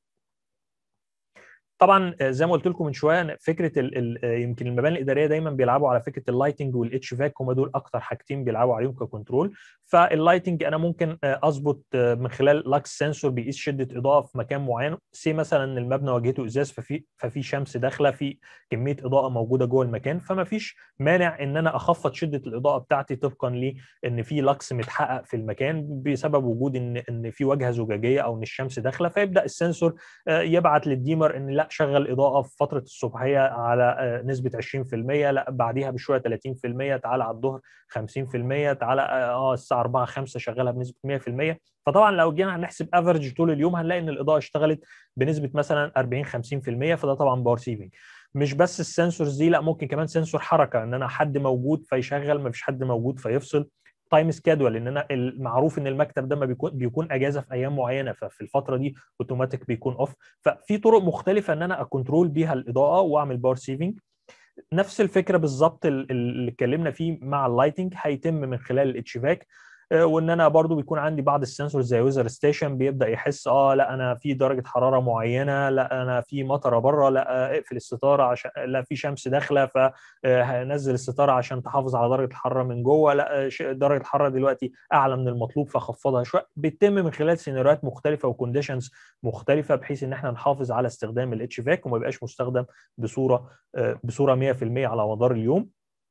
طبعا زي ما قلت لكم من شويه فكره ال ال يمكن المباني الاداريه دايما بيلعبوا على فكره اللايتنج والاتش فاك هم دول اكتر حاجتين بيلعبوا عليهم ككنترول فاللايتنج انا ممكن اظبط من خلال لاكس سنسور بيقيس شده اضاءه في مكان معين سي مثلا ان المبنى واجهته ازاز ففي ففي شمس داخله في كميه اضاءه موجوده جوه المكان فما فيش مانع ان انا اخفض شده الاضاءه بتاعتي طبقا لان في لاكس متحقق في المكان بسبب وجود ان ان في واجهه زجاجيه او ان الشمس داخله فيبدا السنسور يبعت للديمر ان لا شغل اضاءه في فتره الصبحيه على نسبه 20% لا بعديها بشويه 30% تعالى على الظهر 50% تعالى اه الساعه 4 5 شغالها بنسبه 100% فطبعا لو جينا هنحسب افرج طول اليوم هنلاقي ان الاضاءه اشتغلت بنسبه مثلا 40 50% فده طبعا باور سيفنج مش بس السنسورز دي لا ممكن كمان سنسور حركه ان انا حد موجود فيشغل ما فيش حد موجود فيفصل تايم سكادول ان انا المعروف ان المكتب ده ما بيكون بيكون اجازه في ايام معينه ففي الفتره دي اوتوماتيك بيكون اوف ففي طرق مختلفه ان انا اكونترول بيها الاضاءه واعمل باور سيفنج نفس الفكره بالظبط اللي اتكلمنا فيه مع اللايتنج هيتم من خلال الاتش فاك وان انا برضو بيكون عندي بعض السنسورز زي ويزر ستيشن بيبدا يحس اه لا انا في درجه حراره معينه لا انا في مطره بره لا اقفل الستاره عشان لا في شمس داخله فهنزل الستاره عشان تحافظ على درجه الحراره من جوه لا درجه الحراره دلوقتي اعلى من المطلوب فخفضها شويه بيتم من خلال سيناريوهات مختلفه وكونديشنز مختلفه بحيث ان احنا نحافظ على استخدام الاتش فاك وما يبقاش مستخدم بصوره بصوره 100% على مدار اليوم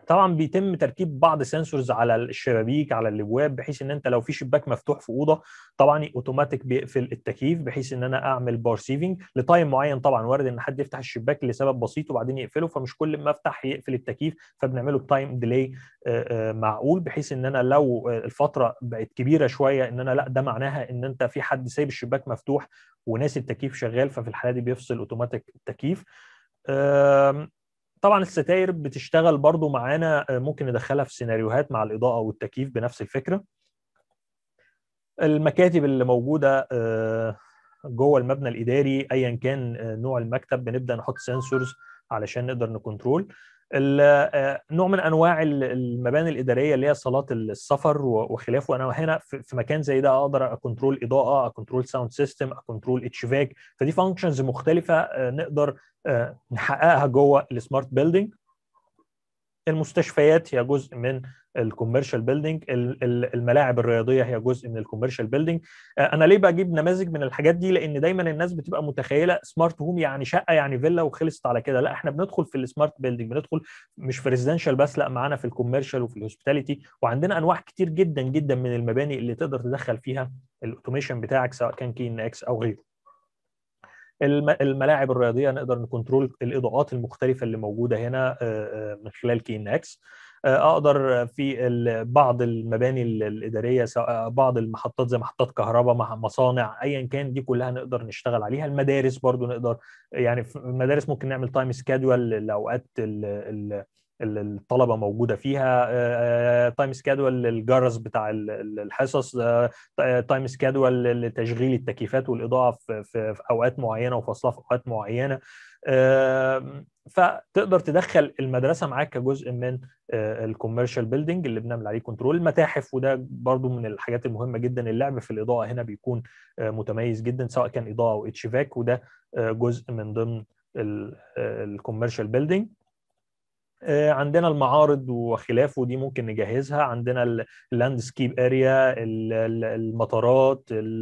طبعا بيتم تركيب بعض سنسورز على الشبابيك على الابواب بحيث ان انت لو في شباك مفتوح في اوضه طبعا اوتوماتيك بيقفل التكييف بحيث ان انا اعمل بار سيفنج لتايم معين طبعا وارد ان حد يفتح الشباك لسبب بسيط وبعدين يقفله فمش كل ما افتح يقفل التكييف فبنعمله بتايم ديلي معقول بحيث ان انا لو الفتره بقت كبيره شويه ان انا لا ده معناها ان انت في حد سايب الشباك مفتوح وناسي التكييف شغال ففي الحاله دي بيفصل اوتوماتيك التكييف طبعا الستاير بتشتغل برضو معانا ممكن ندخلها في سيناريوهات مع الاضاءه والتكييف بنفس الفكره المكاتب اللي موجوده جوه المبنى الاداري ايا كان نوع المكتب بنبدا نحط سنسورز علشان نقدر نكنترول نوع من انواع المباني الاداريه اللي هي صالات السفر وخلافه انا هنا في مكان زي ده اقدر اكنترول اضاءه اكنترول ساوند سيستم اكنترول اتش فاك فدي فانكشنز مختلفه نقدر نحققها جوه السمارت بيلدينج المستشفيات هي جزء من الكوميرشال بيلدينج الملاعب الرياضيه هي جزء من الكوميرشال بيلدينج انا ليه بجيب نماذج من الحاجات دي لان دايما الناس بتبقى متخيله سمارت هوم يعني شقه يعني فيلا وخلصت على كده لا احنا بندخل في السمارت بيلدينج بندخل مش في ريزيدنشال بس لا معانا في الكوميرشال وفي الهوسبيتاليتي وعندنا انواع كتير جدا جدا من المباني اللي تقدر تدخل فيها الاوتوميشن بتاعك سواء كان كي ان اكس او غيره الملاعب الرياضيه نقدر نكنترول الاضاءات المختلفه اللي موجوده هنا من خلال كي ان اكس اقدر في بعض المباني الاداريه سواء بعض المحطات زي محطات كهرباء مع مصانع ايا كان دي كلها نقدر نشتغل عليها المدارس برضو نقدر يعني في المدارس ممكن نعمل تايم سكادول لاوقات الطلبه موجوده فيها تايم سكادول للجرس بتاع الحصص تايم سكادول لتشغيل التكييفات والاضاءه في, في اوقات معينه وفصلها في اوقات معينه فتقدر تدخل المدرسه معاك كجزء من الكوميرشال بيلدينج اللي بنعمل عليه كنترول المتاحف وده برضو من الحاجات المهمه جدا اللعب في الاضاءه هنا بيكون متميز جدا سواء كان اضاءه او اتش فاك وده جزء من ضمن الكوميرشال بيلدينج عندنا المعارض وخلافه دي ممكن نجهزها عندنا اللاندسكيب اريا المطارات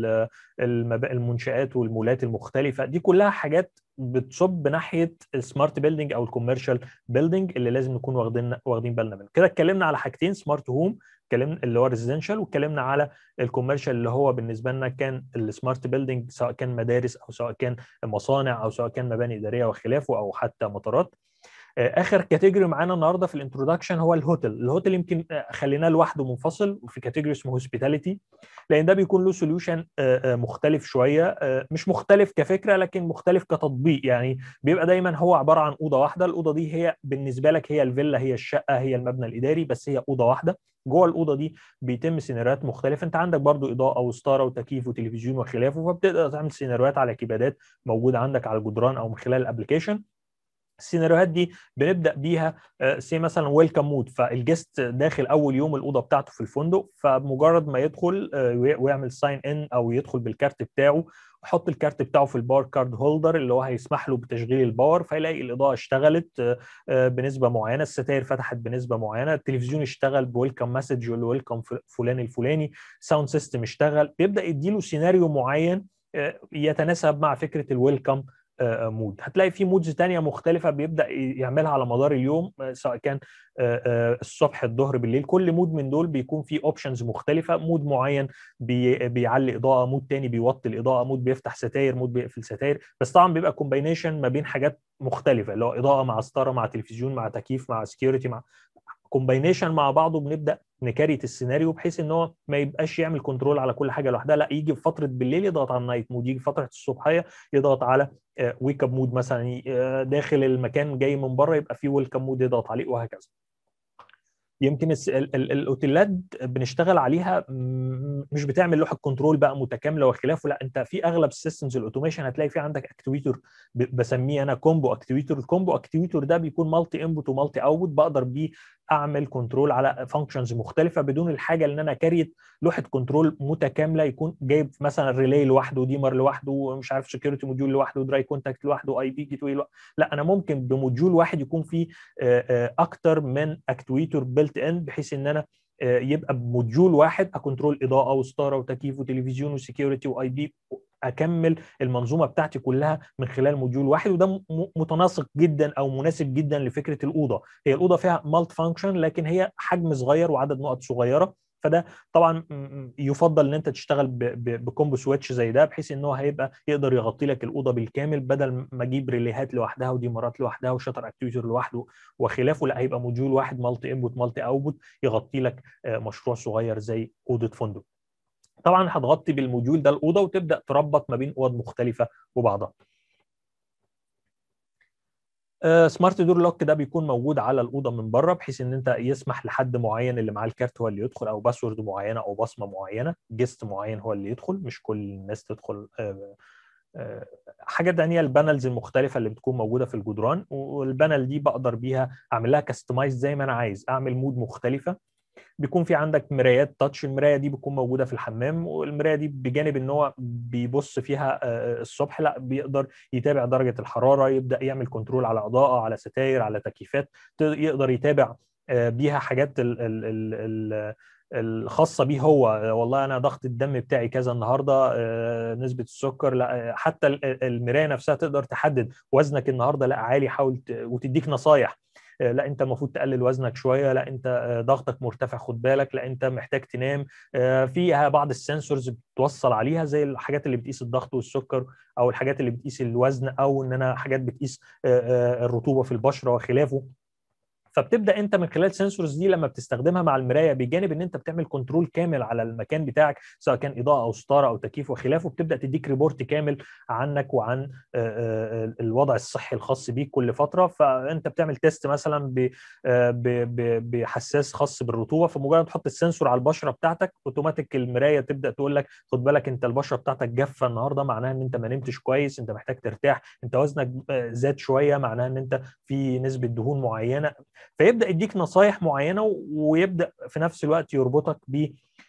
المنشآت والمولات المختلفة دي كلها حاجات بتصب ناحيه السمارت بيلدينج او الكوميرشال بيلدينج اللي لازم نكون واخدين واخدين بالنا منه كده اتكلمنا على حاجتين سمارت هوم اتكلمنا اللي هو ريزيدنشال واتكلمنا على الكوميرشال اللي هو بالنسبه لنا كان السمارت بيلدينج سواء كان مدارس او سواء كان مصانع او سواء كان مباني اداريه وخلافه او حتى مطارات اخر كاتيجوري معانا النهارده في الانترودكشن هو الهوتل الهوتل يمكن خليناه لوحده منفصل في كاتيجوري اسمه هوسبيتاليتي لان ده بيكون له سوليوشن مختلف شويه مش مختلف كفكره لكن مختلف كتطبيق يعني بيبقى دايما هو عباره عن اوضه واحده الاوضه دي هي بالنسبه لك هي الفيلا هي الشقه هي المبنى الاداري بس هي اوضه واحده جوه الاوضه دي بيتم سيناريوهات مختلفه انت عندك برضو اضاءه وستاره وتكييف وتلفزيون وخلافه فبتقدر تعمل سيناريوهات على كيبادات موجوده عندك على الجدران او من خلال الابلكيشن السيناريوهات دي بنبدا بيها سي مثلا ويلكم مود فالجست داخل اول يوم الاوضه بتاعته في الفندق فمجرد ما يدخل ويعمل ساين ان او يدخل بالكارت بتاعه ويحط الكارت بتاعه في الباور كارد هولدر اللي هو هيسمح له بتشغيل الباور فيلاقي الاضاءه اشتغلت بنسبه معينه الستاير فتحت بنسبه معينه التلفزيون اشتغل بويلكم مسج ويلكم فلان الفلاني ساوند سيستم اشتغل بيبدا يديله سيناريو معين يتناسب مع فكره الويلكم مود هتلاقي في مودز تانية مختلفة بيبدأ يعملها على مدار اليوم سواء كان الصبح الظهر بالليل كل مود من دول بيكون فيه اوبشنز مختلفة مود معين بي بيعلي إضاءة مود تاني بيوطي الإضاءة مود بيفتح ستاير مود بيقفل ستاير بس طبعا بيبقى كومباينيشن ما بين حاجات مختلفة اللي هو إضاءة مع ستارة مع تلفزيون مع تكييف مع سكيورتي مع كومباينيشن مع بعضه بنبدا نكريت السيناريو بحيث ان هو ما يبقاش يعمل كنترول على كل حاجه لوحدها لا يجي في فتره بالليل يضغط على النايت مود يجي في فتره الصبحيه يضغط على ويك اب مود مثلا داخل المكان جاي من بره يبقى في ويلكم مود يضغط عليه وهكذا يمكن الاوتيلات بنشتغل عليها مش بتعمل لوحه كنترول بقى متكامله وخلافه لا انت في اغلب السيستمز الاوتوميشن هتلاقي في عندك اكتويتور بسميه انا كومبو اكتويتور الكومبو اكتويتور ده بيكون مالتي انبوت ومالتي اوتبوت بقدر بيه اعمل كنترول على فانكشنز مختلفه بدون الحاجه ان انا كاريت لوحه كنترول متكامله يكون جايب مثلا ريلاي لوحده ديمر لوحده مش عارف سكيورتي موديول لوحده دراي كونتاكت لوحده اي بي جيت واي لا انا ممكن بموديول واحد يكون فيه اكتر من اكتويتور بيلت ان بحيث ان انا يبقى بموديول واحد اكنترول اضاءه وستاره وتكييف وتلفزيون وسكيورتي واي بي اكمل المنظومه بتاعتي كلها من خلال موديول واحد وده متناسق جدا او مناسب جدا لفكره الاوضه هي الاوضه فيها مالت فانكشن لكن هي حجم صغير وعدد نقط صغيره فده طبعا يفضل ان انت تشتغل بكومبو سويتش زي ده بحيث ان هو هيبقى يقدر يغطي لك الاوضه بالكامل بدل ما اجيب ريليهات لوحدها وديمارات لوحدها وشاتر اكتيفيتور لوحده وخلافه لا هيبقى موديول واحد مالتي انبوت مالتي اوتبوت يغطي لك مشروع صغير زي اوضه فندق طبعا هتغطي بالموديول ده الاوضه وتبدا تربط ما بين اوض مختلفه وبعضها سمارت دور لوك ده بيكون موجود على الاوضه من بره بحيث ان انت يسمح لحد معين اللي معاه الكارت هو اللي يدخل او باسورد معينه او بصمه معينه جست معين هو اللي يدخل مش كل الناس تدخل حاجه ثانيه البانلز المختلفه اللي بتكون موجوده في الجدران والبانل دي بقدر بيها اعمل لها كاستمايز زي ما انا عايز اعمل مود مختلفه بيكون في عندك مرايات تاتش المرايه دي بتكون موجوده في الحمام والمرايه دي بجانب ان هو بيبص فيها الصبح لا بيقدر يتابع درجه الحراره يبدا يعمل كنترول على اضاءه على ستاير على تكييفات يقدر يتابع بيها حاجات ال ال ال الخاصه بيه هو والله انا ضغط الدم بتاعي كذا النهارده نسبه السكر لا حتى المرايه نفسها تقدر تحدد وزنك النهارده لا عالي حاول وتديك نصايح لا انت المفروض تقلل وزنك شويه لا انت ضغطك مرتفع خد بالك لا انت محتاج تنام فيها بعض السنسورز بتوصل عليها زي الحاجات اللي بتقيس الضغط والسكر او الحاجات اللي بتقيس الوزن او ان انا حاجات بتقيس الرطوبه في البشره وخلافه فبتبدا انت من خلال السنسورز دي لما بتستخدمها مع المرايه بجانب ان انت بتعمل كنترول كامل على المكان بتاعك سواء كان اضاءه او ستاره او تكييف وخلافه بتبدا تديك ريبورت كامل عنك وعن الوضع الصحي الخاص بيك كل فتره فانت بتعمل تيست مثلا بحساس خاص بالرطوبه فمجرد تحط السنسور على البشره بتاعتك اوتوماتيك المرايه تبدا تقول لك خد بالك انت البشره بتاعتك جافه النهارده معناها ان انت ما نمتش كويس انت محتاج ترتاح انت وزنك زاد شويه معناها ان انت في نسبه دهون معينه فيبدا يديك نصايح معينه ويبدا في نفس الوقت يربطك ب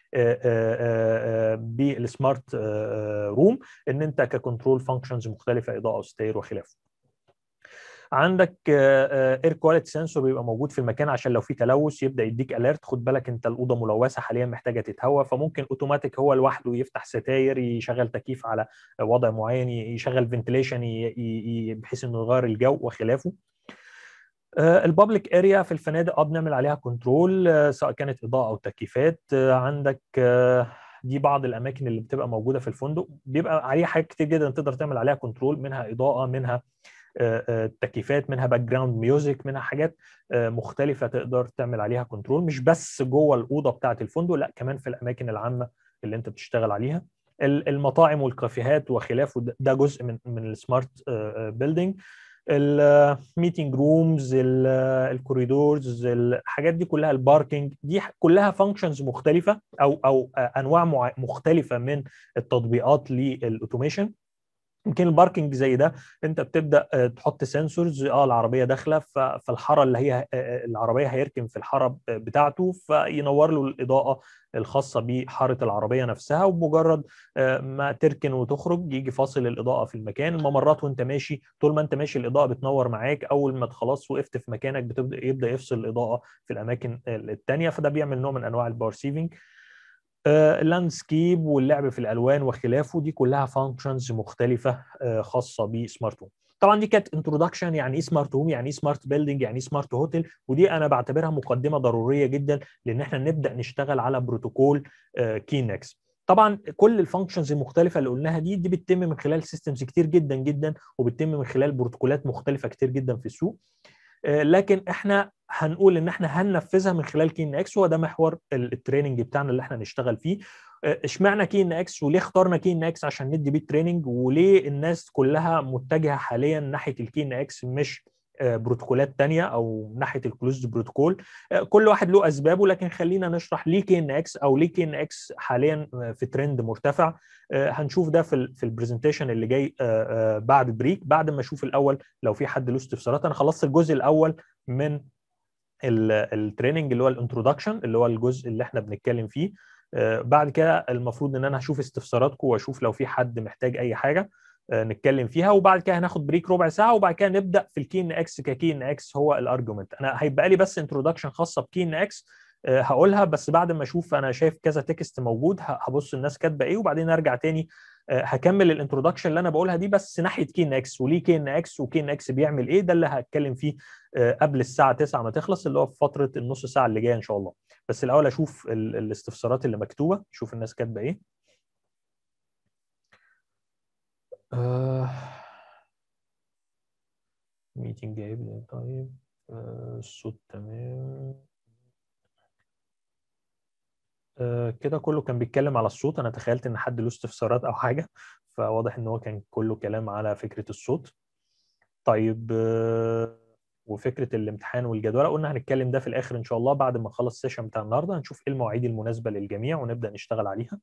بالسمارت روم ان انت ككنترول فانكشنز مختلفه اضاءه وستاير وخلافه عندك اير كواليتي سنسور بيبقى موجود في المكان عشان لو في تلوث يبدا يديك اليرت خد بالك انت الاوضه ملوثه حاليا محتاجه تتهوى فممكن اوتوماتيك هو لوحده يفتح ستاير يشغل تكييف على وضع معين يشغل فنتليشن بحيث انه يغير الجو وخلافه البابليك اريا في الفنادق اه بنعمل عليها كنترول سواء كانت اضاءه او تكييفات عندك دي بعض الاماكن اللي بتبقى موجوده في الفندق بيبقى عليها حاجات كتير جدا تقدر تعمل عليها كنترول منها اضاءه منها تكييفات منها باك جراوند ميوزك منها حاجات مختلفه تقدر تعمل عليها كنترول مش بس جوه الاوضه بتاعه الفندق لا كمان في الاماكن العامه اللي انت بتشتغل عليها المطاعم والكافيهات وخلافه ده جزء من من السمارت بيلدينج الميتنج رومز الكوريدورز الحاجات دي كلها الباركينج دي كلها فانكشنز مختلفه او او انواع مختلفه من التطبيقات للاوتوميشن يمكن الباركينج زي ده انت بتبدا تحط سنسورز اه العربيه داخله فالحاره اللي هي العربيه هيركن في الحاره بتاعته فينور له الاضاءه الخاصه بحاره العربيه نفسها وبمجرد ما تركن وتخرج يجي فاصل الاضاءه في المكان الممرات وانت ماشي طول ما انت ماشي الاضاءه بتنور معاك اول ما خلاص وقفت في مكانك بتبدا يبدا يفصل الاضاءه في الاماكن الثانيه فده بيعمل نوع من انواع الباور سيفنج اللاندسكيب واللعب في الالوان وخلافه دي كلها فانكشنز مختلفه خاصه بسمارت هوم طبعا دي كانت انتروداكشن يعني ايه سمارت هوم يعني ايه سمارت بيلدينج يعني ايه سمارت هوتيل ودي انا بعتبرها مقدمه ضروريه جدا لان احنا نبدا نشتغل على بروتوكول كينكس طبعا كل الفانكشنز المختلفه اللي قلناها دي دي بتتم من خلال سيستمز كتير جدا جدا وبتتم من خلال بروتوكولات مختلفه كتير جدا في السوق لكن احنا هنقول ان احنا هننفذها من خلال كي ان اكس وهو ده محور التريننج بتاعنا اللي احنا نشتغل فيه اشمعنى كي ان اكس وليه اخترنا كي ان اكس عشان ندي بيه تريننج وليه الناس كلها متجهه حاليا ناحيه الكي ان اكس مش بروتوكولات تانية او ناحيه الكلوزد بروتوكول كل واحد له اسبابه لكن خلينا نشرح ليه كي ان اكس او ليه كي ان اكس حاليا في ترند مرتفع هنشوف ده في في البرزنتيشن اللي جاي بعد بريك بعد ما اشوف الاول لو في حد له استفسارات انا خلصت الجزء الاول من التريننج اللي هو الانترودكشن اللي هو الجزء اللي احنا بنتكلم فيه بعد كده المفروض ان انا هشوف استفساراتكم واشوف لو في حد محتاج اي حاجه نتكلم فيها وبعد كده هناخد بريك ربع ساعه وبعد كده نبدا في الكي ان اكس ككي ان اكس هو الارجيومنت انا هيبقى لي بس انترودكشن خاصه بكي ان اكس هقولها بس بعد ما اشوف انا شايف كذا تكست موجود هبص الناس كاتبه ايه وبعدين ارجع تاني هكمل الانترودكشن اللي انا بقولها دي بس ناحيه كي ان اكس وليه كي ان اكس وكي ان اكس بيعمل ايه ده اللي هتكلم فيه قبل الساعه 9 ما تخلص اللي هو في فتره النص ساعه اللي جايه ان شاء الله بس الاول اشوف الاستفسارات اللي مكتوبه شوف الناس كاتبه ايه آه... ميتنج جايب طيب آه... الصوت تمام آه كده كله كان بيتكلم على الصوت انا تخيلت ان حد له استفسارات او حاجه فواضح ان هو كان كله كلام على فكره الصوت طيب آه وفكره الامتحان والجدول قلنا هنتكلم ده في الاخر ان شاء الله بعد ما نخلص السيشن بتاع النهارده هنشوف ايه المواعيد المناسبه للجميع ونبدا نشتغل عليها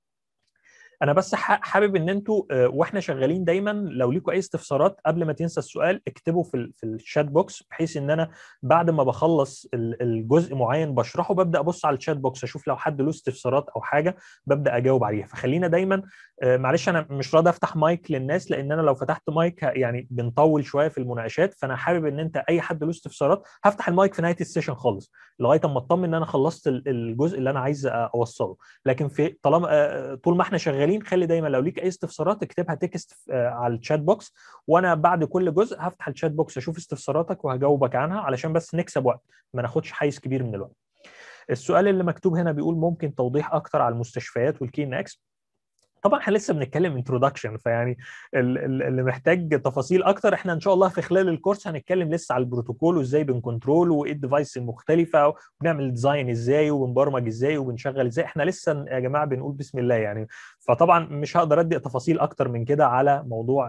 انا بس حابب ان انتوا واحنا شغالين دايما لو ليكم اي استفسارات قبل ما تنسى السؤال اكتبه في في الشات بوكس بحيث ان انا بعد ما بخلص الجزء معين بشرحه ببدا ابص على الشات بوكس اشوف لو حد له استفسارات او حاجه ببدا اجاوب عليها فخلينا دايما معلش انا مش راضي افتح مايك للناس لان انا لو فتحت مايك يعني بنطول شويه في المناقشات فانا حابب ان انت اي حد له استفسارات هفتح المايك في نهايه السيشن خالص لغايه اما اطمن ان انا خلصت الجزء اللي انا عايز اوصله لكن في طالما طول ما احنا شغالين خلي دايما لو ليك اي استفسارات اكتبها تكست على الشات بوكس وانا بعد كل جزء هفتح الشات بوكس اشوف استفساراتك وهجاوبك عنها علشان بس نكسب وقت ما ناخدش حيز كبير من الوقت السؤال اللي مكتوب هنا بيقول ممكن توضيح اكتر على المستشفيات والكي ان اكس طبعا احنا لسه بنتكلم انتروداكشن فيعني اللي محتاج تفاصيل اكتر احنا ان شاء الله في خلال الكورس هنتكلم لسه على البروتوكول وازاي بنكنترول وايه الديفايس المختلفه وبنعمل ديزاين ازاي وبنبرمج ازاي وبنشغل ازاي احنا لسه يا جماعه بنقول بسم الله يعني فطبعا مش هقدر ادي تفاصيل اكتر من كده على موضوع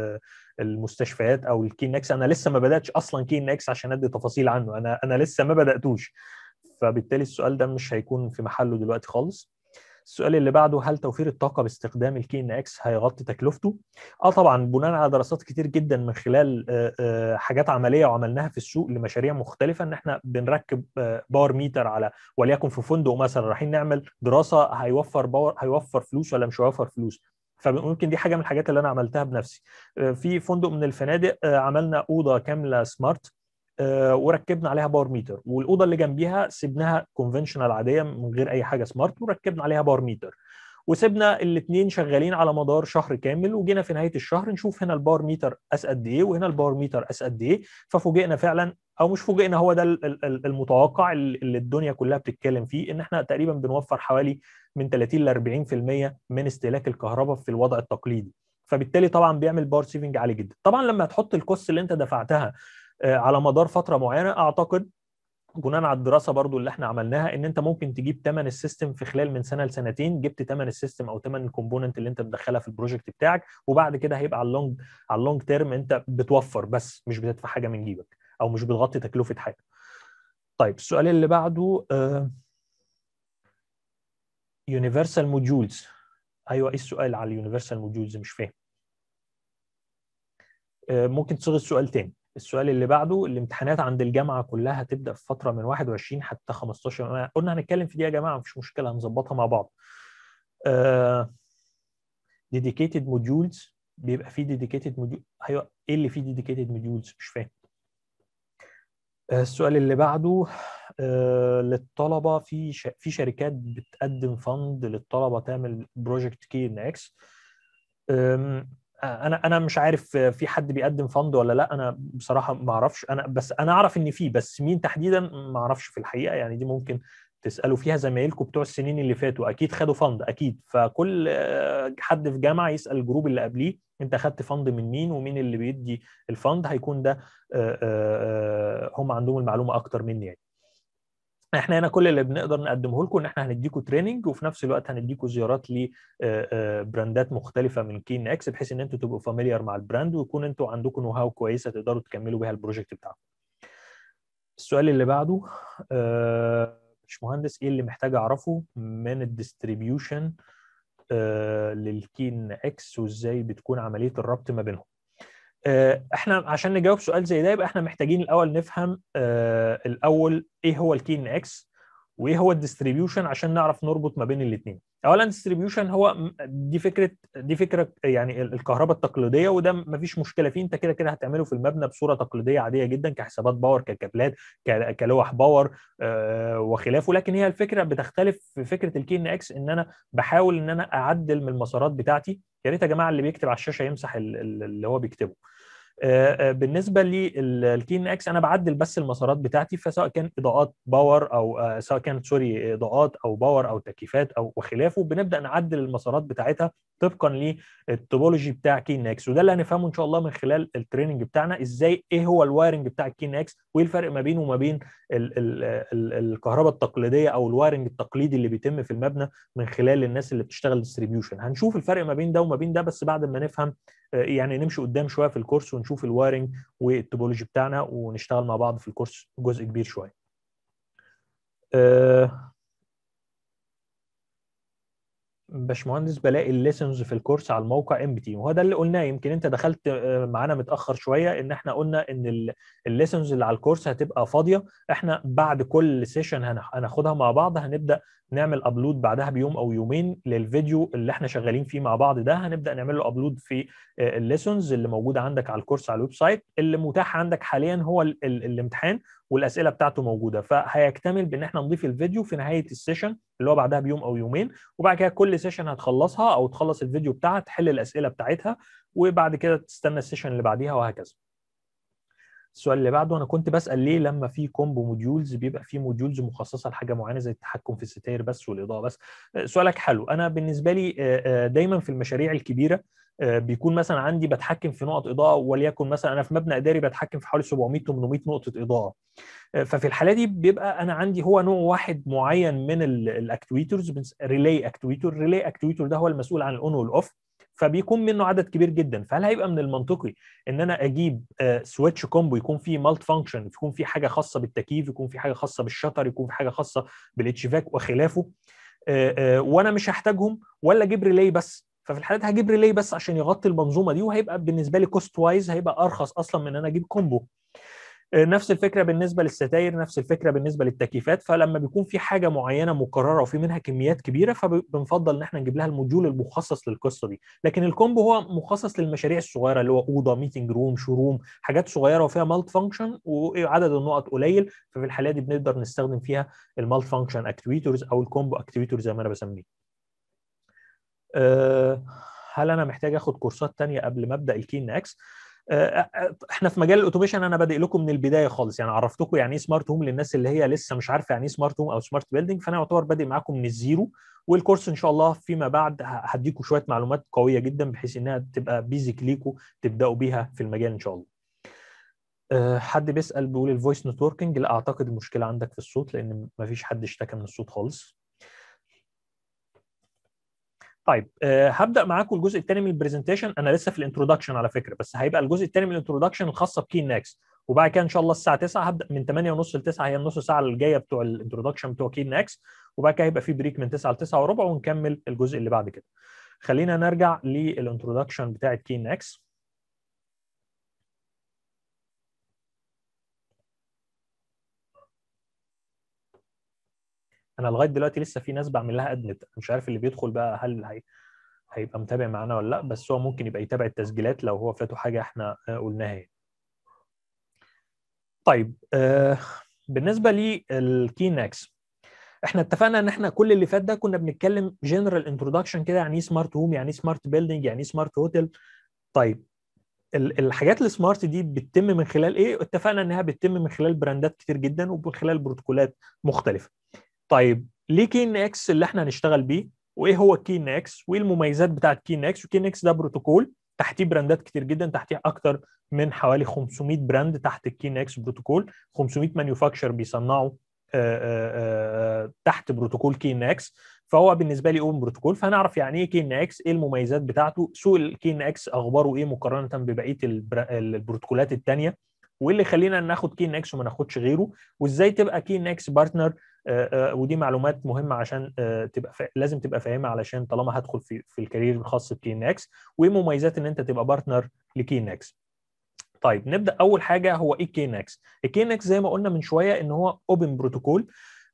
المستشفيات او الكي نكس انا لسه ما بداتش اصلا كي نكس عشان ادي تفاصيل عنه انا انا لسه ما بداتوش فبالتالي السؤال ده مش هيكون في محله دلوقتي خالص السؤال اللي بعده هل توفير الطاقه باستخدام الكي ان اكس هيغطي تكلفته؟ اه طبعا بناء على دراسات كتير جدا من خلال حاجات عمليه وعملناها في السوق لمشاريع مختلفه ان احنا بنركب باور ميتر على وليكن في فندق مثلا رايحين نعمل دراسه هيوفر باور هيوفر فلوس ولا مش هيوفر فلوس فممكن دي حاجه من الحاجات اللي انا عملتها بنفسي في فندق من الفنادق عملنا اوضه كامله سمارت وركبنا عليها باور ميتر والاوضه اللي جنبيها سيبناها كونفنشنال عاديه من غير اي حاجه سمارت وركبنا عليها باور ميتر وسيبنا الاثنين شغالين على مدار شهر كامل وجينا في نهايه الشهر نشوف هنا الباور ميتر قاس قد ايه وهنا الباور ميتر قاس قد ايه ففوجئنا فعلا او مش فوجئنا هو ده المتوقع اللي الدنيا كلها بتتكلم فيه ان احنا تقريبا بنوفر حوالي من 30 ل 40% من استهلاك الكهرباء في الوضع التقليدي فبالتالي طبعا بيعمل باور سيفنج عالي جدا طبعا لما هتحط الكوست اللي انت دفعتها على مدار فتره معينه اعتقد بناء على الدراسه برضو اللي احنا عملناها ان انت ممكن تجيب ثمن السيستم في خلال من سنه لسنتين جبت ثمن السيستم او ثمن الكومبوننت اللي انت مدخلها في البروجكت بتاعك وبعد كده هيبقى على اللونج على اللونج تيرم انت بتوفر بس مش بتدفع حاجه من جيبك او مش بتغطي تكلفه حاجه. طيب السؤال اللي بعده يونيفرسال موديولز ايوه ايه السؤال على اليونيفرسال موديولز مش فاهم. ممكن تصيغ السؤال تاني. السؤال اللي بعده الامتحانات عند الجامعه كلها هتبدا في فتره من 21 حتى 15 قلنا هنتكلم في دي يا جماعه مفيش مشكله هنظبطها مع بعض. ديديكيتد موديولز بيبقى فيه ديديكيتد موديول ايوه ايه اللي فيه ديديكيتد موديولز مش فاهم. السؤال اللي بعده للطلبه في في شركات بتقدم فند للطلبه تعمل بروجكت كي ان اكس انا انا مش عارف في حد بيقدم فند ولا لا انا بصراحه ما اعرفش انا بس انا اعرف ان في بس مين تحديدا ما اعرفش في الحقيقه يعني دي ممكن تسالوا فيها زمايلكم بتوع السنين اللي فاتوا اكيد خدوا فند اكيد فكل حد في جامعه يسال الجروب اللي قبليه انت خدت فند من مين ومين اللي بيدي الفند هيكون ده هم عندهم المعلومه اكتر مني يعني احنا هنا كل اللي بنقدر نقدمه لكم ان احنا هنديكم تريننج وفي نفس الوقت هنديكم زيارات لبراندات مختلفه من كين اكس بحيث ان انتوا تبقوا فاميليار مع البراند ويكون انتوا عندكم نو هاو كويسه تقدروا تكملوا بيها البروجكت بتاعكم. السؤال اللي بعده مش مهندس ايه اللي محتاج اعرفه من الديستريبيوشن للكين اكس وازاي بتكون عمليه الربط ما بينهم. احنا عشان نجاوب سؤال زي ده يبقى احنا محتاجين الاول نفهم الاول ايه هو الكي ان اكس وايه هو الديستريبيوشن عشان نعرف نربط ما بين الاثنين اولا ديستريبيوشن هو دي فكره دي فكره يعني الكهرباء التقليديه وده ما فيش مشكله فيه انت كده كده هتعمله في المبنى بصوره تقليديه عاديه جدا كحسابات باور ككابلات كلوح باور وخلافه لكن هي الفكره بتختلف في فكره الكي ان اكس ان انا بحاول ان انا اعدل من المسارات بتاعتي يا ريت يا جماعه اللي بيكتب على الشاشه يمسح اللي هو بيكتبه بالنسبه للكين اكس انا بعدل بس المسارات بتاعتي فسواء كان اضاءات باور او سواء كانت سوري اضاءات او باور او تكييفات او وخلافه بنبدا نعدل المسارات بتاعتها طبقا للتوبولوجي بتاع كين اكس وده اللي هنفهمه ان شاء الله من خلال التريننج بتاعنا ازاي ايه هو الوايرنج بتاع الكين اكس وايه الفرق ما بينه وما بين ال ال ال الكهرباء التقليديه او الوايرنج التقليدي اللي بيتم في المبنى من خلال الناس اللي بتشتغل ديستريبيوشن هنشوف الفرق ما بين ده وما بين ده بس بعد ما نفهم يعني نمشي قدام شويه في الكورس ونشوف الوايرنج والتوبولوجي بتاعنا ونشتغل مع بعض في الكورس جزء كبير شويه أه باشمهندس بلاقي الليسنز في الكورس على الموقع ام بي تي وهو ده اللي قلناه يمكن انت دخلت معانا متاخر شويه ان احنا قلنا ان الليسنز اللي على الكورس هتبقى فاضيه احنا بعد كل سيشن هناخدها مع بعض هنبدا نعمل ابلود بعدها بيوم او يومين للفيديو اللي احنا شغالين فيه مع بعض ده هنبدا نعمل له ابلود في الليسونز اللي موجوده عندك على الكورس على الويب سايت اللي متاح عندك حاليا هو ال ال الامتحان والاسئله بتاعته موجوده فهيكتمل بان احنا نضيف الفيديو في نهايه السيشن اللي هو بعدها بيوم او يومين وبعد كده كل سيشن هتخلصها او تخلص الفيديو بتاعها تحل الاسئله بتاعتها وبعد كده تستنى السيشن اللي بعديها وهكذا السؤال اللي بعده انا كنت بسال ليه لما في كومبو موديولز بيبقى في موديولز مخصصه لحاجه معينه زي التحكم في الستاير بس والاضاءه بس سؤالك حلو انا بالنسبه لي دايما في المشاريع الكبيره بيكون مثلا عندي بتحكم في نقط اضاءه وليكن مثلا انا في مبنى اداري بتحكم في حوالي 700 800 نقطه اضاءه ففي الحاله دي بيبقى انا عندي هو نوع واحد معين من الاكتويترز ريلي اكتويتر ريلي اكتويتر ده هو المسؤول عن الاون والاوف فبيكون منه عدد كبير جدا فهل هيبقى من المنطقي ان انا اجيب سويتش كومبو يكون فيه مالت فانكشن يكون فيه حاجه خاصه بالتكييف يكون فيه حاجه خاصه بالشطر يكون فيه حاجه خاصه بالاتشفاك وخلافه وانا مش هحتاجهم ولا اجيب ريلي بس ففي الحالات هجيب ريلي بس عشان يغطي المنظومه دي وهيبقى بالنسبه لي كوست وايز هيبقى ارخص اصلا من ان انا اجيب كومبو نفس الفكره بالنسبه للستاير نفس الفكره بالنسبه للتكييفات فلما بيكون في حاجه معينه مكرره وفي منها كميات كبيره فبنفضل ان احنا نجيب لها الموديول المخصص للقصه دي لكن الكومبو هو مخصص للمشاريع الصغيره اللي هو اوضه ميتنج روم شوروم حاجات صغيره وفيها مالت فانكشن وعدد النقط قليل ففي الحالات دي بنقدر نستخدم فيها المالت فانكشن اكتويتورز او الكومبو اكتويتورز زي ما انا بسميه أه هل انا محتاج اخد كورسات تانية قبل ما ابدا الكين اكس احنا في مجال الاوتوميشن انا بادئ لكم من البدايه خالص يعني عرفتكم يعني ايه سمارت هوم للناس اللي هي لسه مش عارفه يعني ايه سمارت هوم او سمارت بيلدينج فانا يعتبر بادئ معاكم من الزيرو والكورس ان شاء الله فيما بعد هديكم شويه معلومات قويه جدا بحيث انها تبقى بيزك ليكم تبداوا بيها في المجال ان شاء الله أه حد بيسال بيقول الفويس نتوركينج لا اعتقد المشكله عندك في الصوت لان ما فيش حد اشتكى من الصوت خالص طيب أه هبدا معاكم الجزء الثاني من البرزنتيشن انا لسه في الانترودكشن على فكره بس هيبقى الجزء الثاني من الانترودكشن الخاصه بكين ناكس وبعد كده ان شاء الله الساعه 9 هبدا من 8 ونص ل 9 هي النص ساعه الجايه بتوع الانترودكشن بتوع كين ناكس وبعد كده هيبقى في بريك من 9 ل 9 وربع ونكمل الجزء اللي بعد كده خلينا نرجع للانترودكشن بتاعه كين ناكس انا لغايه دلوقتي لسه في ناس بعمل لها ادمت مش عارف اللي بيدخل بقى هل هي هيبقى متابع معانا ولا لا بس هو ممكن يبقى يتابع التسجيلات لو هو فاته حاجه احنا قلناها طيب آه بالنسبه للكينكس احنا اتفقنا ان احنا كل اللي فات ده كنا بنتكلم جنرال انتروداكشن كده يعني ايه سمارت هوم يعني ايه سمارت بيلدينج يعني ايه سمارت هوتل طيب الحاجات السمارت دي بتتم من خلال ايه اتفقنا انها بتتم من خلال براندات كتير جدا ومن خلال بروتوكولات مختلفه طيب ليه كين اكس اللي احنا هنشتغل بيه وايه هو كين اكس وايه المميزات بتاعت كين اكس وكين اكس ده بروتوكول تحتيه براندات كتير جدا تحتيه اكتر من حوالي 500 براند تحت الكين اكس بروتوكول 500 مانيفاكتشر بيصنعوا آآ آآ تحت بروتوكول كين اكس فهو بالنسبه لي اوبن بروتوكول فهنعرف يعني ايه كين اكس ايه المميزات بتاعته سوق الكين اكس اخباره ايه مقارنه ببقيه البروتوكولات الثانيه وايه اللي يخلينا ناخد كين اكس وما ناخدش غيره وازاي تبقى كين اكس بارتنر ودي معلومات مهمه عشان تبقى ف... لازم تبقى فاهمها علشان طالما هدخل في في الكارير الخاص بكين اكس وايه مميزات ان انت تبقى بارتنر لكين اكس طيب نبدا اول حاجه هو ايه كين اكس الكين اكس زي ما قلنا من شويه ان هو اوبن بروتوكول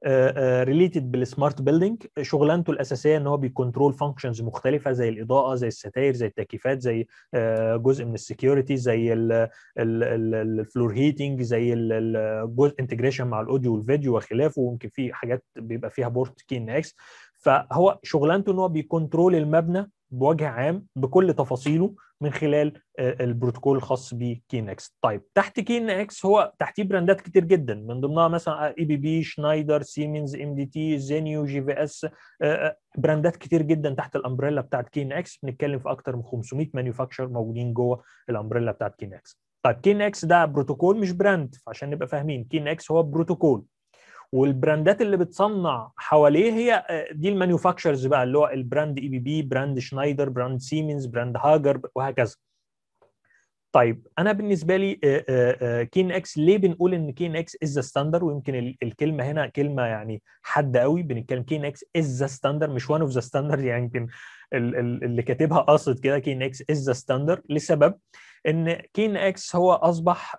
ريليتد بالسمارت بيلدينج شغلانته الاساسيه ان هو بيكنترول فانكشنز مختلفه زي الاضاءه زي الستاير زي التكييفات زي جزء من السكيورتي زي الفلور هيتنج زي الجزء انتجريشن مع الاوديو والفيديو وخلافه وممكن في حاجات بيبقى فيها بورت كي ان اكس فهو شغلانته ان هو بيكنترول المبنى بوجه عام بكل تفاصيله من خلال البروتوكول الخاص بكينكس طيب تحت كينكس هو تحتيه براندات كتير جدا من ضمنها مثلا اي بي بي شنايدر سيمنز ام دي تي زينيو جي في اس براندات كتير جدا تحت الامبريلا بتاعت كينكس بنتكلم في اكتر من 500 مانيفاكتشر موجودين جوه الامبريلا بتاعت كينكس طيب كينكس ده بروتوكول مش براند عشان نبقى فاهمين كينكس هو بروتوكول والبراندات اللي بتصنع حواليه هي دي المانيفاكتشرز بقى اللي هو البراند اي بي بي براند شنايدر براند سيمنز براند هاجر وهكذا طيب انا بالنسبه لي كين اكس ليه بنقول ان كين اكس از ذا ستاندر ويمكن الكلمه هنا كلمه يعني حاده قوي بنتكلم كين اكس از ذا ستاندر مش وان اوف ذا ستاندر يعني يمكن اللي كاتبها قاصد كده كين اكس از ذا ستاندر لسبب ان كين اكس هو اصبح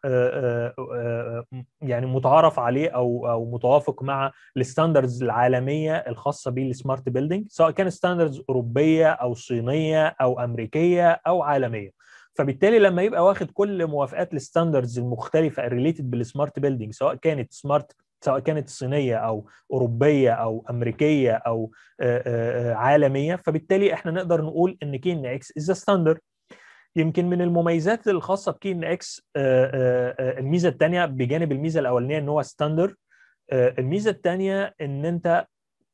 يعني متعارف عليه او او متوافق مع الستاندردز العالميه الخاصه بالسمارت بيلدينج سواء كان ستاندردز اوروبيه او صينيه او امريكيه او عالميه فبالتالي لما يبقى واخد كل موافقات الستاندردز المختلفه الريليتد بالسمارت بيلدينج سواء كانت سمارت سواء كانت صينيه او اوروبيه او امريكيه او عالميه فبالتالي احنا نقدر نقول ان كين اكس از ستاندرد يمكن من المميزات الخاصه بكي ان اكس الميزه الثانيه بجانب الميزه الاولانيه ان هو ستاندر الميزه الثانيه ان انت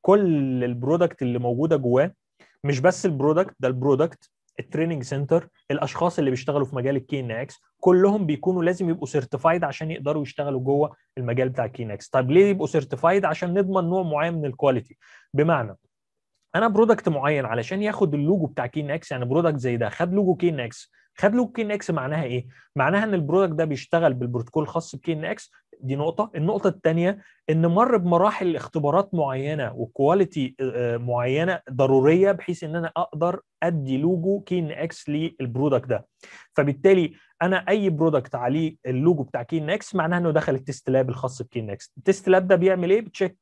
كل البرودكت اللي موجوده جواه مش بس البرودكت ده البرودكت التريننج سنتر الاشخاص اللي بيشتغلوا في مجال الكي ان اكس كلهم بيكونوا لازم يبقوا سيرتيفايد عشان يقدروا يشتغلوا جوه المجال بتاع الكي ان اكس طيب ليه يبقوا سيرتيفايد عشان نضمن نوع معين من الكواليتي بمعنى انا برودكت معين علشان ياخد اللوجو بتاع كين اكس يعني برودكت زي ده خد لوجو كين اكس خد لوجو كين اكس معناها ايه معناها ان البرودكت ده بيشتغل بالبروتوكول الخاص بكين اكس دي نقطه النقطه الثانيه ان مر بمراحل اختبارات معينه وكواليتي معينه ضروريه بحيث ان انا اقدر ادي لوجو كين اكس للبرودكت ده فبالتالي انا اي برودكت عليه اللوجو بتاع كين اكس معناها انه دخل التست لاب الخاص بكين اكس التست لاب ده بيعمل ايه بتشيك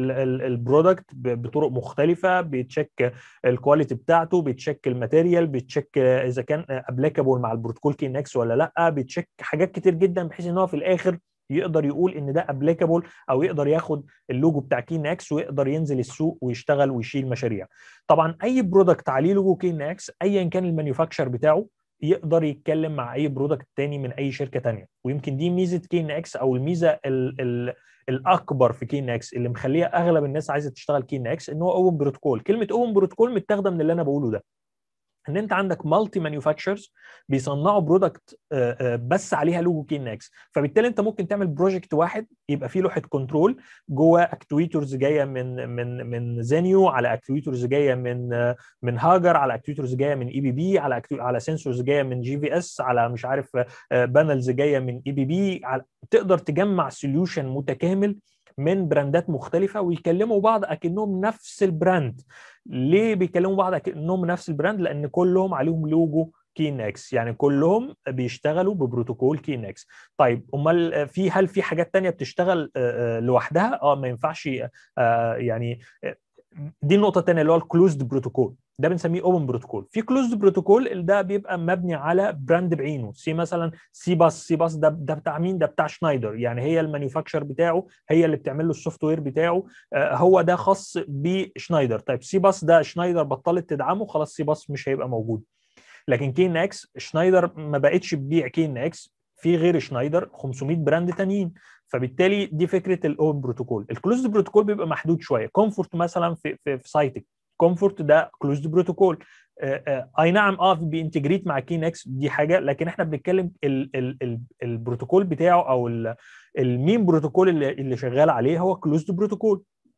البرودكت بطرق مختلفه بيتشيك الكواليتي بتاعته بيتشيك الماتيريال بيتشيك اذا كان ابليكابل مع البروتوكول كين اكس ولا لا بيتشيك حاجات كتير جدا بحيث ان هو في الاخر يقدر يقول ان ده ابليكابل او يقدر ياخد اللوجو بتاع كين اكس ويقدر ينزل السوق ويشتغل ويشيل مشاريع طبعا اي برودكت عليه لوجو كين اكس ايا كان المانيفاكتشر بتاعه يقدر يتكلم مع اي برودكت تاني من اي شركه تانية ويمكن دي ميزه كين اكس او الميزه ال ال الاكبر في كين اكس اللي مخليه اغلب الناس عايزه تشتغل كين اكس ان هو اوبن بروتوكول كلمه اوبن بروتوكول متاخده من اللي انا بقوله ده ان انت عندك مالتي مانيفاكتشرز بيصنعوا برودكت بس عليها لوجو كين اكس فبالتالي انت ممكن تعمل بروجكت واحد يبقى فيه لوحه كنترول جوه اكتويترز جايه من من من زينيو على اكتويترز جايه من من هاجر على اكتويترز جايه من اي بي بي على على سنسورز جايه من جي في اس على مش عارف بانلز جايه من اي بي بي تقدر تجمع سوليوشن متكامل من براندات مختلفه ويكلموا بعض اكنهم نفس البراند ليه بيكلموا بعض اكنهم نفس البراند لان كلهم عليهم لوجو كين اكس يعني كلهم بيشتغلوا ببروتوكول كين اكس طيب امال في هل في حاجات تانية بتشتغل لوحدها اه ما ينفعش يعني دي النقطه الثانيه اللي هو الكلوزد بروتوكول ده بنسميه اوبن بروتوكول في كلوزد بروتوكول ده بيبقى مبني على براند بعينه سي مثلا سي باس سي باس ده ده بتاع مين ده بتاع شنايدر يعني هي المانيفاكتشر بتاعه هي اللي بتعمل له السوفت وير بتاعه هو ده خاص بشنايدر طيب سي باس ده شنايدر بطلت تدعمه خلاص سي باس مش هيبقى موجود لكن كين اكس شنايدر ما بقتش تبيع كين اكس في غير شنايدر 500 براند تانيين فبالتالي دي فكره الاوبن بروتوكول الكلوزد بروتوكول بيبقى محدود شويه كومفورت مثلا في في, في سايتك كومفورت ده كلوزد بروتوكول اي نعم اه بينتجريت مع كين اكس دي حاجه لكن احنا بنتكلم ال ال ال البروتوكول بتاعه او المين بروتوكول اللي, اللي شغال عليه هو كلوزد بروتوكول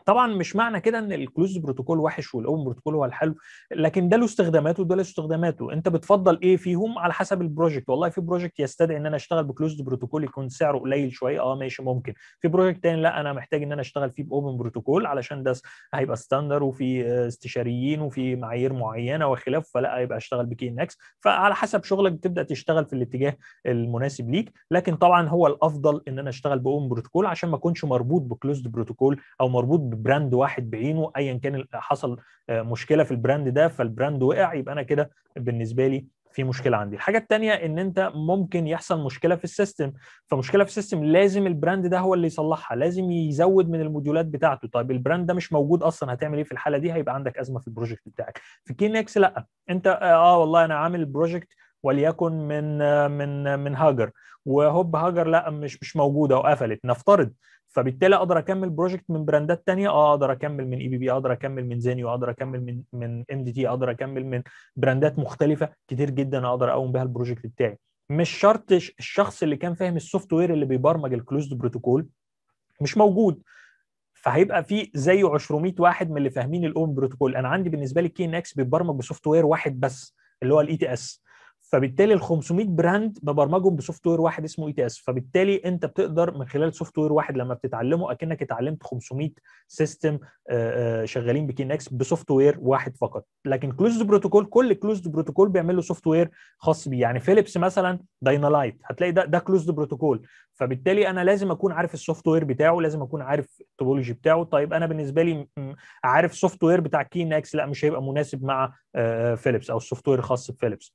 طبعا مش معنى كده ان الكلوز بروتوكول وحش والاوبن بروتوكول هو الحلو لكن ده له استخداماته وده له استخداماته انت بتفضل ايه فيهم على حسب البروجكت والله في بروجكت يستدعي ان انا اشتغل بكلوز بروتوكول يكون سعره قليل شويه اه ماشي ممكن في بروجكت تاني لا انا محتاج ان انا اشتغل فيه باوبن بروتوكول علشان ده هيبقى ستاندر وفي استشاريين وفي معايير معينه وخلافه فلا هيبقى اشتغل بكي ان اكس فعلى حسب شغلك بتبدا تشتغل في الاتجاه المناسب ليك لكن طبعا هو الافضل ان انا اشتغل باوبن بروتوكول عشان ما اكونش مربوط بكلوزد بروتوكول او مربوط ببراند واحد بعينه ايا كان حصل مشكله في البراند ده فالبراند وقع يبقى انا كده بالنسبه لي في مشكله عندي الحاجه الثانيه ان انت ممكن يحصل مشكله في السيستم فمشكله في السيستم لازم البراند ده هو اللي يصلحها لازم يزود من الموديولات بتاعته طيب البراند ده مش موجود اصلا هتعمل ايه في الحاله دي هيبقى عندك ازمه في البروجكت بتاعك في كينكس لا انت اه والله انا عامل بروجكت وليكن من من من هاجر وهوب هاجر لا مش مش موجوده وقفلت نفترض فبالتالي اقدر اكمل بروجكت من براندات ثانيه اه اقدر اكمل من اي بي بي اقدر اكمل من زينيو اقدر اكمل من من ام دي تي اقدر اكمل من براندات مختلفه كتير جدا اقدر اقوم بها البروجكت بتاعي مش شرط الشخص اللي كان فاهم السوفت وير اللي بيبرمج الكلوزد بروتوكول مش موجود فهيبقى في زي 200 واحد من اللي فاهمين الاوبن بروتوكول انا عندي بالنسبه لي كي ان اكس بيتبرمج بسوفت وير واحد بس اللي هو الاي تي اس فبالتالي ال 500 براند ببرمجهم بسوفت وير واحد اسمه اي تي اس فبالتالي انت بتقدر من خلال سوفت وير واحد لما بتتعلمه اكنك اتعلمت 500 سيستم شغالين بكين اكس بسوفت وير واحد فقط لكن كلوزد بروتوكول كل كلوزد بروتوكول بيعمل له سوفت وير خاص بيه يعني فيليبس مثلا داينالايت هتلاقي ده ده كلوزد بروتوكول فبالتالي انا لازم اكون عارف السوفت وير بتاعه لازم اكون عارف التوبولوجي بتاعه طيب انا بالنسبه لي عارف السوفت وير بتاع كين اكس لا مش هيبقى مناسب مع فيليبس او السوفت وير الخاص بفيليبس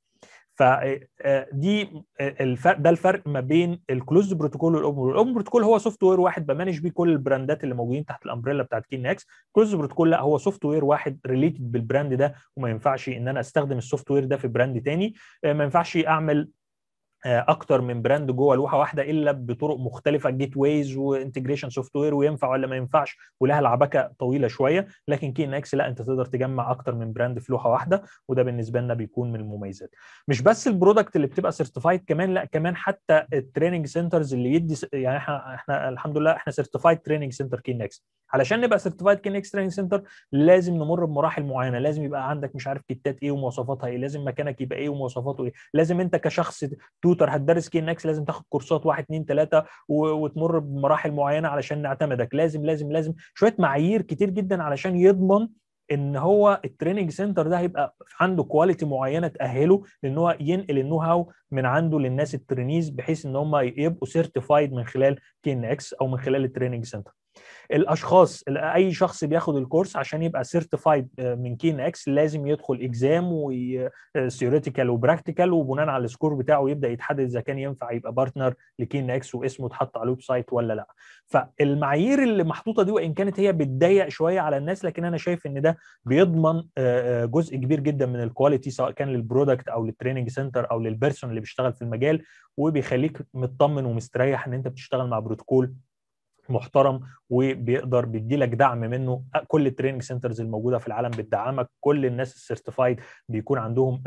فدي الفرق ده الفرق ما بين الكلوزد بروتوكول والاوبن الاوبن بروتوكول هو سوفت وير واحد بمانج بيه كل البراندات اللي موجودين تحت الامبريلا بتاعت كين اكس كلوزد بروتوكول لا هو سوفت وير واحد ريليتد بالبراند ده وما ينفعش ان انا استخدم السوفت وير ده في براند تاني ما ينفعش اعمل اكتر من براند جوه لوحه واحده الا بطرق مختلفه جيت ويز وانتجريشن سوفت وير وينفع ولا ما ينفعش ولها لعبكه طويله شويه لكن كي ان اكس لا انت تقدر تجمع اكتر من براند في لوحه واحده وده بالنسبه لنا بيكون من المميزات مش بس البرودكت اللي بتبقى سيرتيفايد كمان لا كمان حتى التريننج سنترز اللي يدي يعني احنا احنا الحمد لله احنا سيرتيفايد تريننج سنتر كي ان اكس علشان نبقى سيرتيفايد كي ان اكس تريننج سنتر لازم نمر بمراحل معينه لازم يبقى عندك مش عارف كتات ايه ومواصفاتها ايه لازم مكانك يبقى ايه ومواصفاته ايه لازم انت كشخص توتر هتدرس كي ان اكس لازم تاخد كورسات واحد اثنين ثلاثه وتمر بمراحل معينه علشان نعتمدك لازم لازم لازم شويه معايير كتير جدا علشان يضمن ان هو التريننج سنتر ده هيبقى عنده كواليتي معينه تاهله لان هو ينقل النو هاو من عنده للناس الترينيز بحيث ان هم يبقوا سيرتيفايد من خلال كي ان اكس او من خلال التريننج سنتر الاشخاص اي شخص بياخد الكورس عشان يبقى سيرتيفايد من كين اكس لازم يدخل اكزام وثيوريتيكال وبراكتيكال وبناء على السكور بتاعه يبدا يتحدد اذا كان ينفع يبقى بارتنر لكين اكس واسمه اتحط على الويب سايت ولا لا فالمعايير اللي محطوطه دي وان كانت هي بتضيق شويه على الناس لكن انا شايف ان ده بيضمن جزء كبير جدا من الكواليتي سواء كان للبرودكت او للتريننج سنتر او للبيرسون اللي بيشتغل في المجال وبيخليك مطمن ومستريح ان انت بتشتغل مع بروتوكول محترم وبيقدر بيدي لك دعم منه كل التريننج سنترز الموجوده في العالم بتدعمك كل الناس السيرتيفايد بيكون عندهم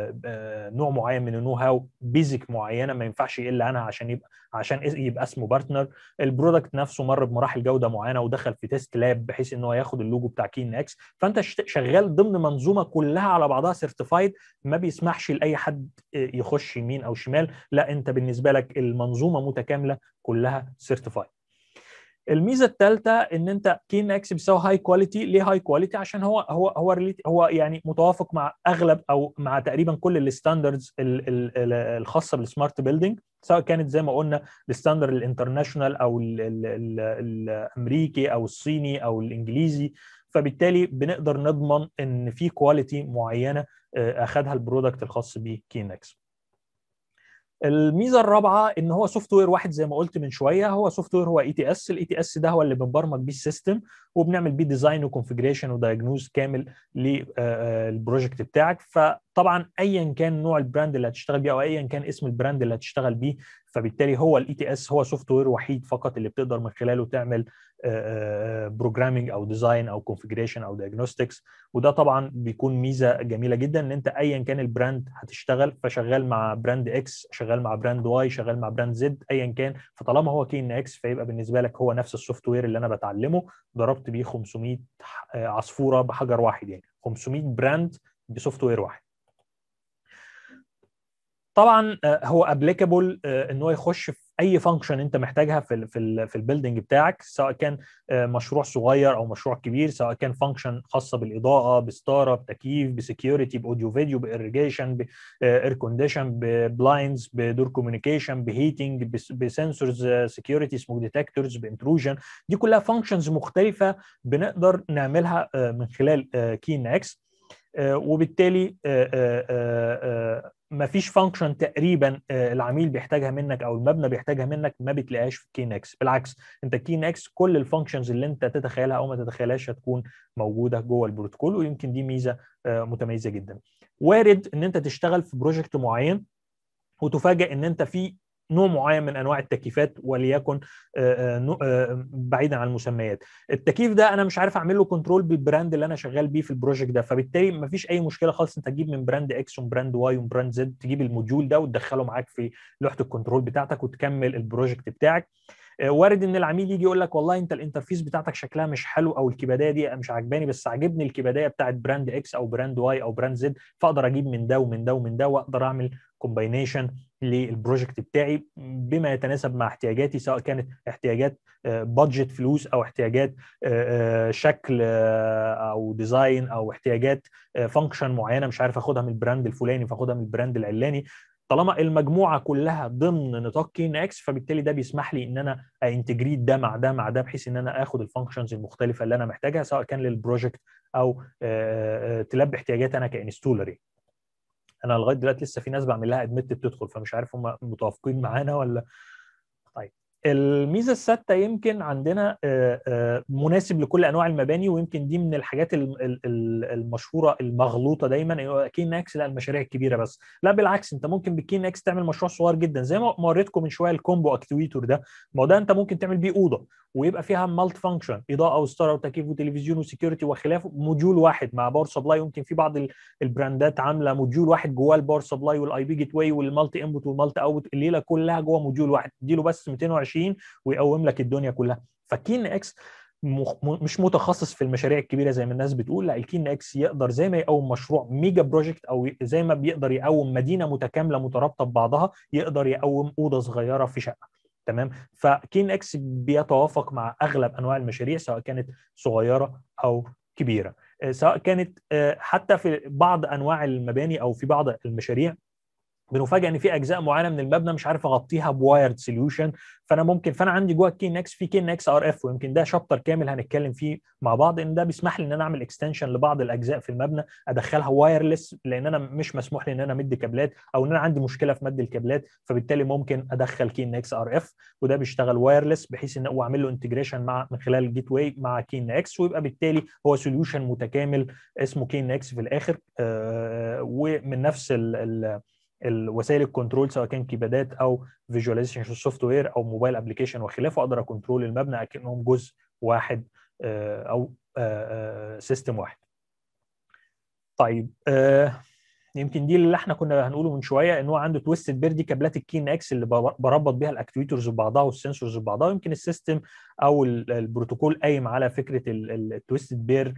نوع معين من النو هاو بيزك معينه ما ينفعش يقل عنها عشان يبقى عشان يبقى اسمه بارتنر البرودكت نفسه مر بمراحل جوده معينه ودخل في تيست لاب بحيث ان هو ياخد اللوجو بتاع كين اكس فانت شغال ضمن منظومه كلها على بعضها سيرتيفايد ما بيسمحش لاي حد يخش يمين او شمال لا انت بالنسبه لك المنظومه متكامله كلها سيرتيفايد الميزه الثالثه ان انت كين اكس بيساوي هاي كواليتي ليه هاي كواليتي عشان هو هو هو هو يعني متوافق مع اغلب او مع تقريبا كل الستاندردز الخاصه بالسمارت بيلدينج سواء كانت زي ما قلنا الستاندرد الانترناشونال او ال ال ال الامريكي او الصيني او الانجليزي فبالتالي بنقدر نضمن ان في كواليتي معينه اخذها البرودكت الخاص بكين اكس الميزه الرابعه ان هو سوفت وير واحد زي ما قلت من شويه هو سوفت وير هو اي تي اس الاي تي اس ده هو اللي بنبرمج بيه السيستم وبنعمل بيه ديزاين وكونفجريشن ودايجنوز كامل للبروجكت بتاعك فطبعا ايا كان نوع البراند اللي هتشتغل بيه او ايا كان اسم البراند اللي هتشتغل بيه فبالتالي هو الاي تي اس هو سوفت وير وحيد فقط اللي بتقدر من خلاله تعمل بروجرامينج او ديزاين او كونفجريشن او دايجنوستكس وده طبعا بيكون ميزه جميله جدا ان انت ايا كان البراند هتشتغل فشغال مع براند اكس شغال مع براند واي شغال مع براند زد ايا كان فطالما هو كي ان اكس فيبقى بالنسبه لك هو نفس السوفت وير اللي انا بتعلمه ضربت بيه 500 عصفوره بحجر واحد يعني 500 براند بسوفت وير واحد طبعا هو ابليكابل ان هو يخش في اي فانكشن انت محتاجها في ال في ال في البيلدنج بتاعك سواء كان مشروع صغير او مشروع كبير سواء كان فانكشن خاصه بالاضاءه بستاره بتكييف بسكيورتي باوديو فيديو باريجيشن باير كونديشن ببلايندز بدور كوميونيكيشن بهيتنج بسنسورز سكيورتي سموك ديتكتورز بانتروجن دي كلها فانكشنز مختلفه بنقدر نعملها من خلال كين اكس وبالتالي ما فيش فانكشن تقريبا العميل بيحتاجها منك او المبنى بيحتاجها منك ما بتلاقيهاش في كينكس بالعكس انت كينكس كل الفانكشنز اللي انت تتخيلها او ما تتخيلهاش هتكون موجوده جوه البروتوكول ويمكن دي ميزه متميزه جدا وارد ان انت تشتغل في بروجكت معين وتفاجئ ان انت في نوع معين من انواع التكييفات وليكن بعيدا عن المسميات التكييف ده انا مش عارف اعمل له كنترول بالبراند اللي انا شغال بيه في البروجكت ده فبالتالي ما فيش اي مشكله خالص انت تجيب من براند اكس وبراند واي وبراند زد تجيب الموديول ده وتدخله معاك في لوحه الكنترول بتاعتك وتكمل البروجكت بتاعك وارد ان العميل يجي يقول لك والله انت الانترفيس بتاعتك شكلها مش حلو او الكبدايه دي مش عجباني بس عاجبني الكبدايه بتاعت براند اكس او براند واي او براند زد فاقدر اجيب من ده ومن ده ومن ده واقدر اعمل كومباينيشن للبروجكت بتاعي بما يتناسب مع احتياجاتي سواء كانت احتياجات بادجت فلوس او احتياجات شكل او ديزاين او احتياجات فانكشن معينه مش عارف اخدها من البراند الفلاني فاخدها من البراند العلاني طالما المجموعه كلها ضمن نطاق كين اكس فبالتالي ده بيسمح لي ان انا انتجريت ده مع ده مع ده بحيث ان انا اخد الفانكشنز المختلفه اللي انا محتاجها سواء كان للبروجكت او تلبي احتياجاتي انا كانستولر انا لغايه دلوقتي لسه في ناس بعمل لها ادمت بتدخل فمش عارف هم متوافقين معانا ولا طيب الميزه السادسه يمكن عندنا مناسب لكل انواع المباني ويمكن دي من الحاجات المشهوره المغلوطه دايما كين اكس لا المشاريع الكبيره بس لا بالعكس انت ممكن بالكين اكس تعمل مشروع صغير جدا زي ما وريتكم من شويه الكومبو اكتويتور ده ما هو ده انت ممكن تعمل بيه اوضه ويبقى فيها مالت فانكشن اضاءه وستاره وتكييف وتلفزيون وسكيورتي وخلافه موديول واحد مع باور سبلاي يمكن في بعض البراندات عامله موديول واحد جواه الباور سبلاي والاي بي جيت واي والمالتي انبوت والمالتي اوت الليله كلها جوه موديول واحد تديله بس 220 ويقوم لك الدنيا كلها فكين اكس مش متخصص في المشاريع الكبيره زي ما الناس بتقول لا الكين اكس يقدر زي ما يقوم مشروع ميجا بروجكت او زي ما بيقدر يقوم مدينه متكامله مترابطه ببعضها يقدر يقوم اوضه صغيره في شقه تمام فكين اكس بيتوافق مع اغلب انواع المشاريع سواء كانت صغيره او كبيره سواء كانت حتى في بعض انواع المباني او في بعض المشاريع بنفاجئ ان في اجزاء معينه من المبنى مش عارف اغطيها بوايرد سوليوشن فانا ممكن فانا عندي جوه الكي نكس في كي نكس ار اف ويمكن ده شابتر كامل هنتكلم فيه مع بعض ان ده بيسمح لي ان انا اعمل اكستنشن لبعض الاجزاء في المبنى ادخلها وايرلس لان انا مش مسموح لي ان انا امد كابلات او ان انا عندي مشكله في مد الكابلات فبالتالي ممكن ادخل كي نكس ار اف وده بيشتغل وايرلس بحيث ان واعمل له انتجريشن مع من خلال الجيت واي مع كي نكس ويبقى بالتالي هو سوليوشن متكامل اسمه كي نكس في الاخر آه ومن نفس ال ال الوسائل الكنترول سواء كان كيبادات او فيجواليزيشن سوفت وير او موبايل ابلكيشن وخلافه اقدر اكنترول المبنى اكنهم جزء واحد او سيستم واحد. طيب يمكن دي اللي احنا كنا هنقوله من شويه ان هو عنده تويستد بير دي كابلات الكين اكس اللي بربط بيها الاكتويترز ببعضها والسنسورز ببعضها ويمكن السيستم او البروتوكول قايم على فكره التويستد بير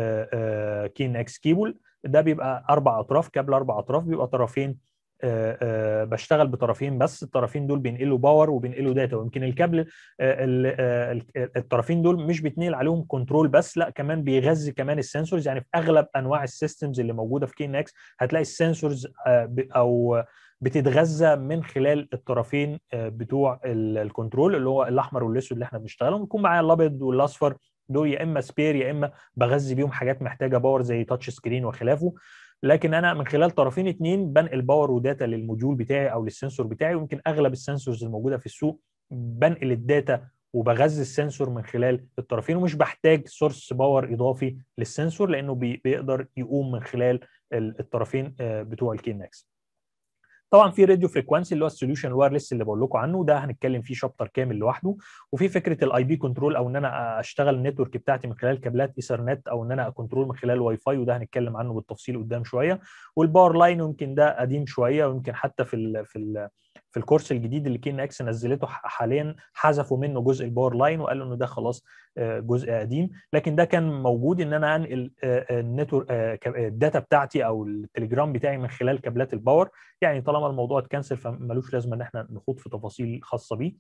كين اكس كيبل ده بيبقى اربع اطراف كابل اربع اطراف بيبقى طرفين أه أه بشتغل بطرفين بس الطرفين دول بينقلوا باور وبينقلوا داتا ويمكن الكابل أه الطرفين دول مش بيتنقل عليهم كنترول بس لا كمان بيغذي كمان السنسورز يعني في اغلب انواع السيستمز اللي موجوده في كين اكس هتلاقي السنسورز او بتتغذى من خلال الطرفين بتوع الكنترول اللي هو الاحمر والاسود اللي احنا بنشتغلهم بيكون معايا الابيض والاصفر دول يا اما سبير يا اما بغذي بيهم حاجات محتاجه باور زي تاتش سكرين وخلافه لكن انا من خلال طرفين اتنين بنقل باور وداتا للموديول بتاعي او للسنسور بتاعي ويمكن اغلب السنسورز الموجوده في السوق بنقل الداتا وبغذي السنسور من خلال الطرفين ومش بحتاج سورس باور اضافي للسنسور لانه بي بيقدر يقوم من خلال الطرفين بتوع الكينكس طبعا في راديو فريكوانسي اللي هو السوليوشن وايرلس اللي بقول لكم عنه ده هنتكلم فيه شابتر كامل لوحده وفي فكره الاي بي كنترول او ان انا اشتغل النتورك بتاعتي من خلال كابلات ايثرنت او ان انا اكنترول من خلال واي فاي وده هنتكلم عنه بالتفصيل قدام شويه والباور لاين يمكن ده قديم شويه ويمكن حتى في ال في ال في الكورس الجديد اللي كين اكس نزلته حاليا حذفوا منه جزء الباور لاين وقالوا انه ده خلاص جزء قديم لكن ده كان موجود ان انا انقل النتور الداتا بتاعتي او التليجرام بتاعي من خلال كابلات الباور يعني طالما الموضوع اتكنسل فمالوش لازمه ان احنا نخوض في تفاصيل خاصه بيه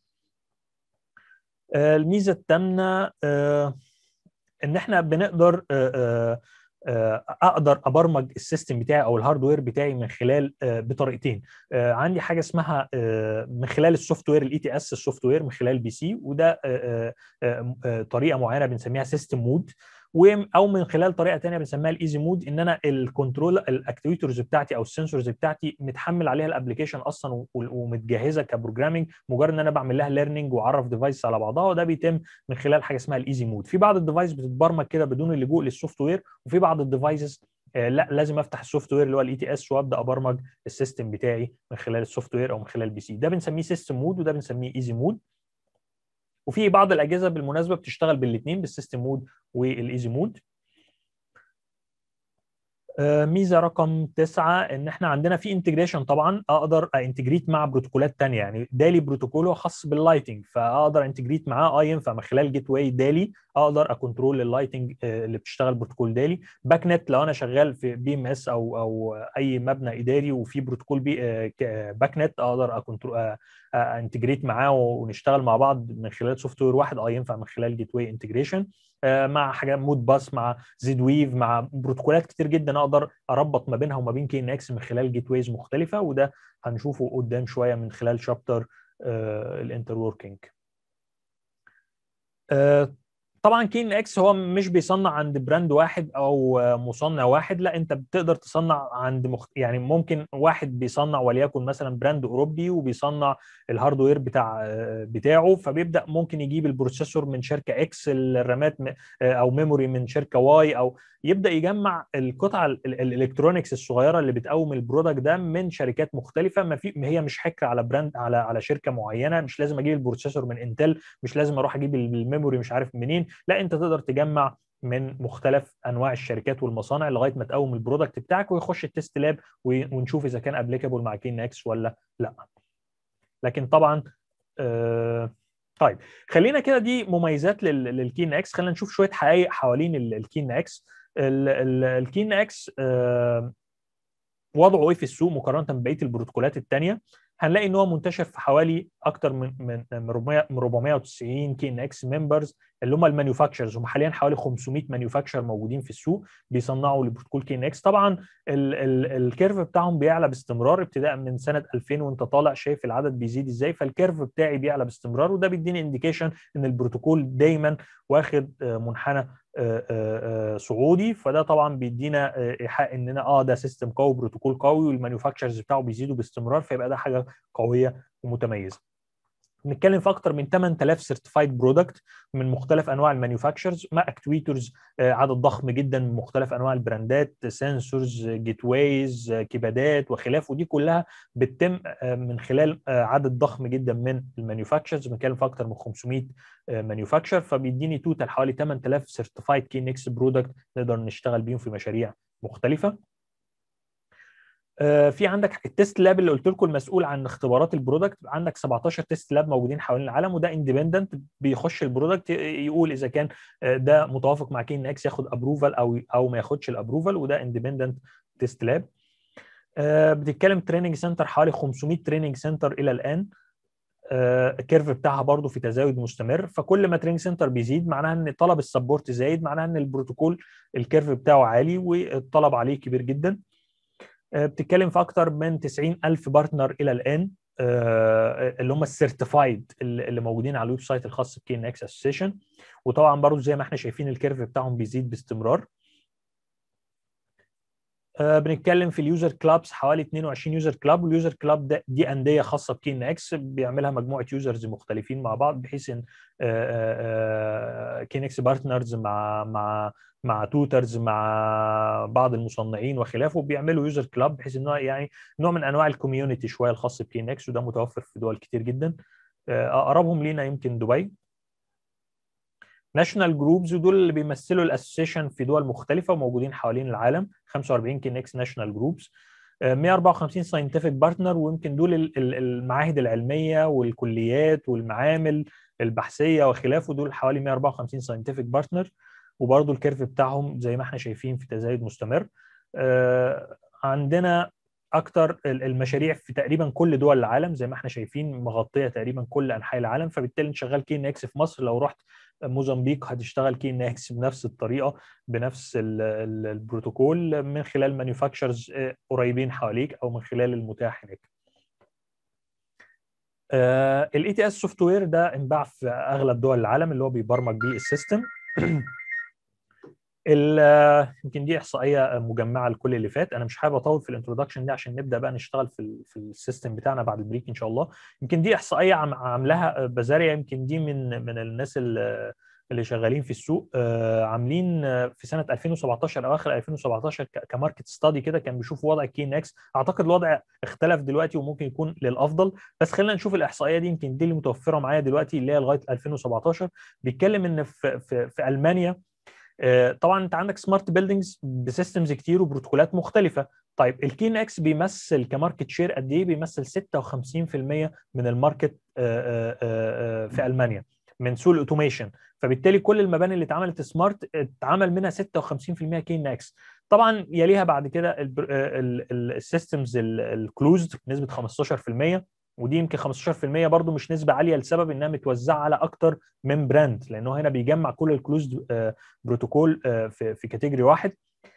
الميزه الثامنه ان احنا بنقدر اقدر ابرمج السيستم بتاعي او الهاردوير بتاعي من خلال بطريقتين عندي حاجه اسمها من خلال السوفت وير الاي تي اس السوفت وير من خلال بي سي وده طريقه معينه بنسميها سيستم مود او من خلال طريقه ثانيه بنسميها الايزي مود ان انا الكنترول الاكتويترز بتاعتي او السنسورز بتاعتي متحمل عليها الابلكيشن اصلا ومتجهزه كبروجرامنج مجرد ان انا بعمل لها ليرنينج واعرف ديفايس على بعضها وده بيتم من خلال حاجه اسمها الايزي مود في بعض الديفايس بتتبرمج كده بدون اللجوء للسوفت وير وفي بعض الديفايسز لا لازم افتح السوفت وير اللي هو الاي تي اس وابدا ابرمج السيستم بتاعي من خلال السوفت وير او من خلال البي سي ده بنسميه سيستم مود وده بنسميه ايزي مود وفي بعض الاجهزه بالمناسبه بتشتغل بالاثنين بالسيستم مود والايزي مود ميزه رقم تسعه ان احنا عندنا في انتجريشن طبعا اقدر انتجريت مع بروتوكولات ثانيه يعني دالي بروتوكول هو خاص باللايتنج فاقدر انتجريت معاه اه ينفع من خلال جيت واي دالي اقدر اكنترول اللايتنج اللي بتشتغل بروتوكول دالي باك نت لو انا شغال في بي ام اس او او اي مبنى اداري وفي بروتوكول بي باك نت اقدر اكنترول انتجريت معاه ونشتغل مع بعض من خلال سوفت وير واحد اه ينفع من خلال جيت واي انتجريشن مع حاجات مود باس مع زد ويف مع بروتوكولات كتير جدا اقدر اربط ما بينها وما بين كي ان اكس من خلال جيت ويز مختلفه وده هنشوفه قدام شويه من خلال شابتر الانتر وركينج طبعا كي ان اكس هو مش بيصنع عند براند واحد او مصنع واحد لا انت بتقدر تصنع عند مخت... يعني ممكن واحد بيصنع وليكن مثلا براند اوروبي وبيصنع الهاردوير بتاع بتاعه فبيبدا ممكن يجيب البروسيسور من شركه اكس الرامات او ميموري من شركه واي او يبدا يجمع القطع الالكترونكس الصغيره اللي بتقوم البرودكت ده من شركات مختلفه ما في هي مش حكر على براند على على شركه معينه مش لازم اجيب البروسيسور من انتل مش لازم اروح اجيب الميموري مش عارف منين لا انت تقدر تجمع من مختلف انواع الشركات والمصانع لغايه ما تقوم البرودكت بتاعك ويخش التست لاب ونشوف اذا كان ابليكابل مع كين اكس ولا لا لكن طبعا آه طيب خلينا كده دي مميزات للكين اكس خلينا نشوف شويه حقائق حوالين الكين اكس الكين اكس آه وضعه ايه في السوق مقارنه ببقيه البروتوكولات الثانيه هنلاقي ان هو منتشر في حوالي اكتر من من 490 كي ان اكس ممبرز اللي هم المانيفاكتشرز هم حاليا حوالي 500 مانيفاكتشر موجودين في السوق بيصنعوا لبروتوكول كي ان اكس طبعا ال ال الكيرف بتاعهم بيعلى باستمرار ابتداء من سنه 2000 وانت طالع شايف العدد بيزيد ازاي فالكيرف بتاعي بيعلى باستمرار وده بيديني انديكيشن ان البروتوكول دايما واخد منحنى صعودي فده طبعا بيدينا ايحاء اننا اه ده سيستم قوي بروتوكول قوي والمانيفاكتشرز بتاعه بيزيدوا باستمرار فيبقى ده حاجه قويه ومتميزه. بنتكلم في اكتر من 8000 سيرتيفايد برودكت من مختلف انواع المانيفاكتشرز مع اكتويترز عدد ضخم جدا من مختلف انواع البراندات سنسورز جيت ويز كيبادات وخلافه ودي كلها بتتم من خلال عدد ضخم جدا من المانيفاكتشرز بنتكلم في اكتر من 500 مانيفاكتشر فبيديني توتال حوالي 8000 سيرتيفايد كي نكس برودكت نقدر نشتغل بيهم في مشاريع مختلفه في عندك التست لاب اللي قلت لكم المسؤول عن اختبارات البرودكت عندك 17 تيست لاب موجودين حوالين العالم وده اندبندنت بيخش البرودكت يقول اذا كان ده متوافق مع كي ان اكس ياخد ابروفال او او ما ياخدش الابروفال وده اندبندنت تيست لاب بتتكلم تريننج سنتر حوالي 500 تريننج سنتر الى الان الكيرف بتاعها برضو في تزايد مستمر فكل ما تريننج سنتر بيزيد معناها ان طلب السبورت زايد معناها ان البروتوكول الكيرف بتاعه عالي والطلب عليه كبير جدا بتتكلم في اكتر من 90 الف بارتنر الى الان اللي هم السيرتيفايد اللي موجودين على الويب سايت الخاص بكي ان اكس اسوسيشن وطبعا برضو زي ما احنا شايفين الكيرف بتاعهم بيزيد باستمرار آه، بنتكلم في اليوزر كلابس حوالي 22 يوزر كلاب واليوزر كلاب ده دي انديه خاصه بكين اكس بيعملها مجموعه يوزرز مختلفين مع بعض بحيث ان كين اكس بارتنرز مع مع مع توترز مع بعض المصنعين وخلافه بيعملوا يوزر كلاب بحيث انه يعني نوع من انواع الكوميونتي شويه الخاص بكين اكس وده متوفر في دول كتير جدا اقربهم لينا يمكن دبي ناشونال جروبز ودول اللي بيمثلوا الاسوسيشن في دول مختلفه وموجودين حوالين العالم 45 كينكس ناشونال جروبز 154 ساينتفك بارتنر ويمكن دول المعاهد العلميه والكليات والمعامل البحثيه وخلافه دول حوالي 154 ساينتفك بارتنر وبرضه الكيرف بتاعهم زي ما احنا شايفين في تزايد مستمر آه، عندنا اكتر المشاريع في تقريبا كل دول العالم زي ما احنا شايفين مغطيه تقريبا كل انحاء العالم فبالتالي انت شغال كي اكس في مصر لو رحت موزمبيق هتشتغل كي اكس بنفس الطريقه بنفس البروتوكول من خلال مانيفاكتشرز قريبين حواليك او من خلال المتاح هناك الاي تي اس سوفت وير ده انباع في اغلب دول العالم اللي هو بيبرمج بيه السيستم يمكن دي احصائيه مجمعه لكل اللي فات انا مش حابب اطول في الانترودكشن دي عشان نبدا بقى نشتغل في في السيستم بتاعنا بعد البريك ان شاء الله يمكن دي احصائيه عاملاها بازاريا يمكن دي من من الناس اللي اللي شغالين في السوق عاملين في سنه 2017 او اخر 2017 كماركت ستادي كده كان بيشوف وضع كي نكس اعتقد الوضع اختلف دلوقتي وممكن يكون للافضل بس خلينا نشوف الاحصائيه دي يمكن دي اللي متوفره معايا دلوقتي اللي هي لغايه 2017 بيتكلم ان في في, في المانيا طبعا انت عندك سمارت بيلدينجز بسيستمز كتير وبروتوكولات مختلفه طيب الكين اكس بيمثل كماركت شير قد ايه بيمثل 56% من الماركت في المانيا من سوق الاوتوميشن فبالتالي كل المباني اللي اتعملت سمارت اتعمل منها 56% كين اكس طبعا يليها بعد كده السيستمز الكلوزد بنسبه 15% ودي يمكن 15% برضو مش نسبه عاليه لسبب انها متوزعه على اكتر من براند لانه هنا بيجمع كل الكلوزد بروتوكول في في كاتيجوري واحد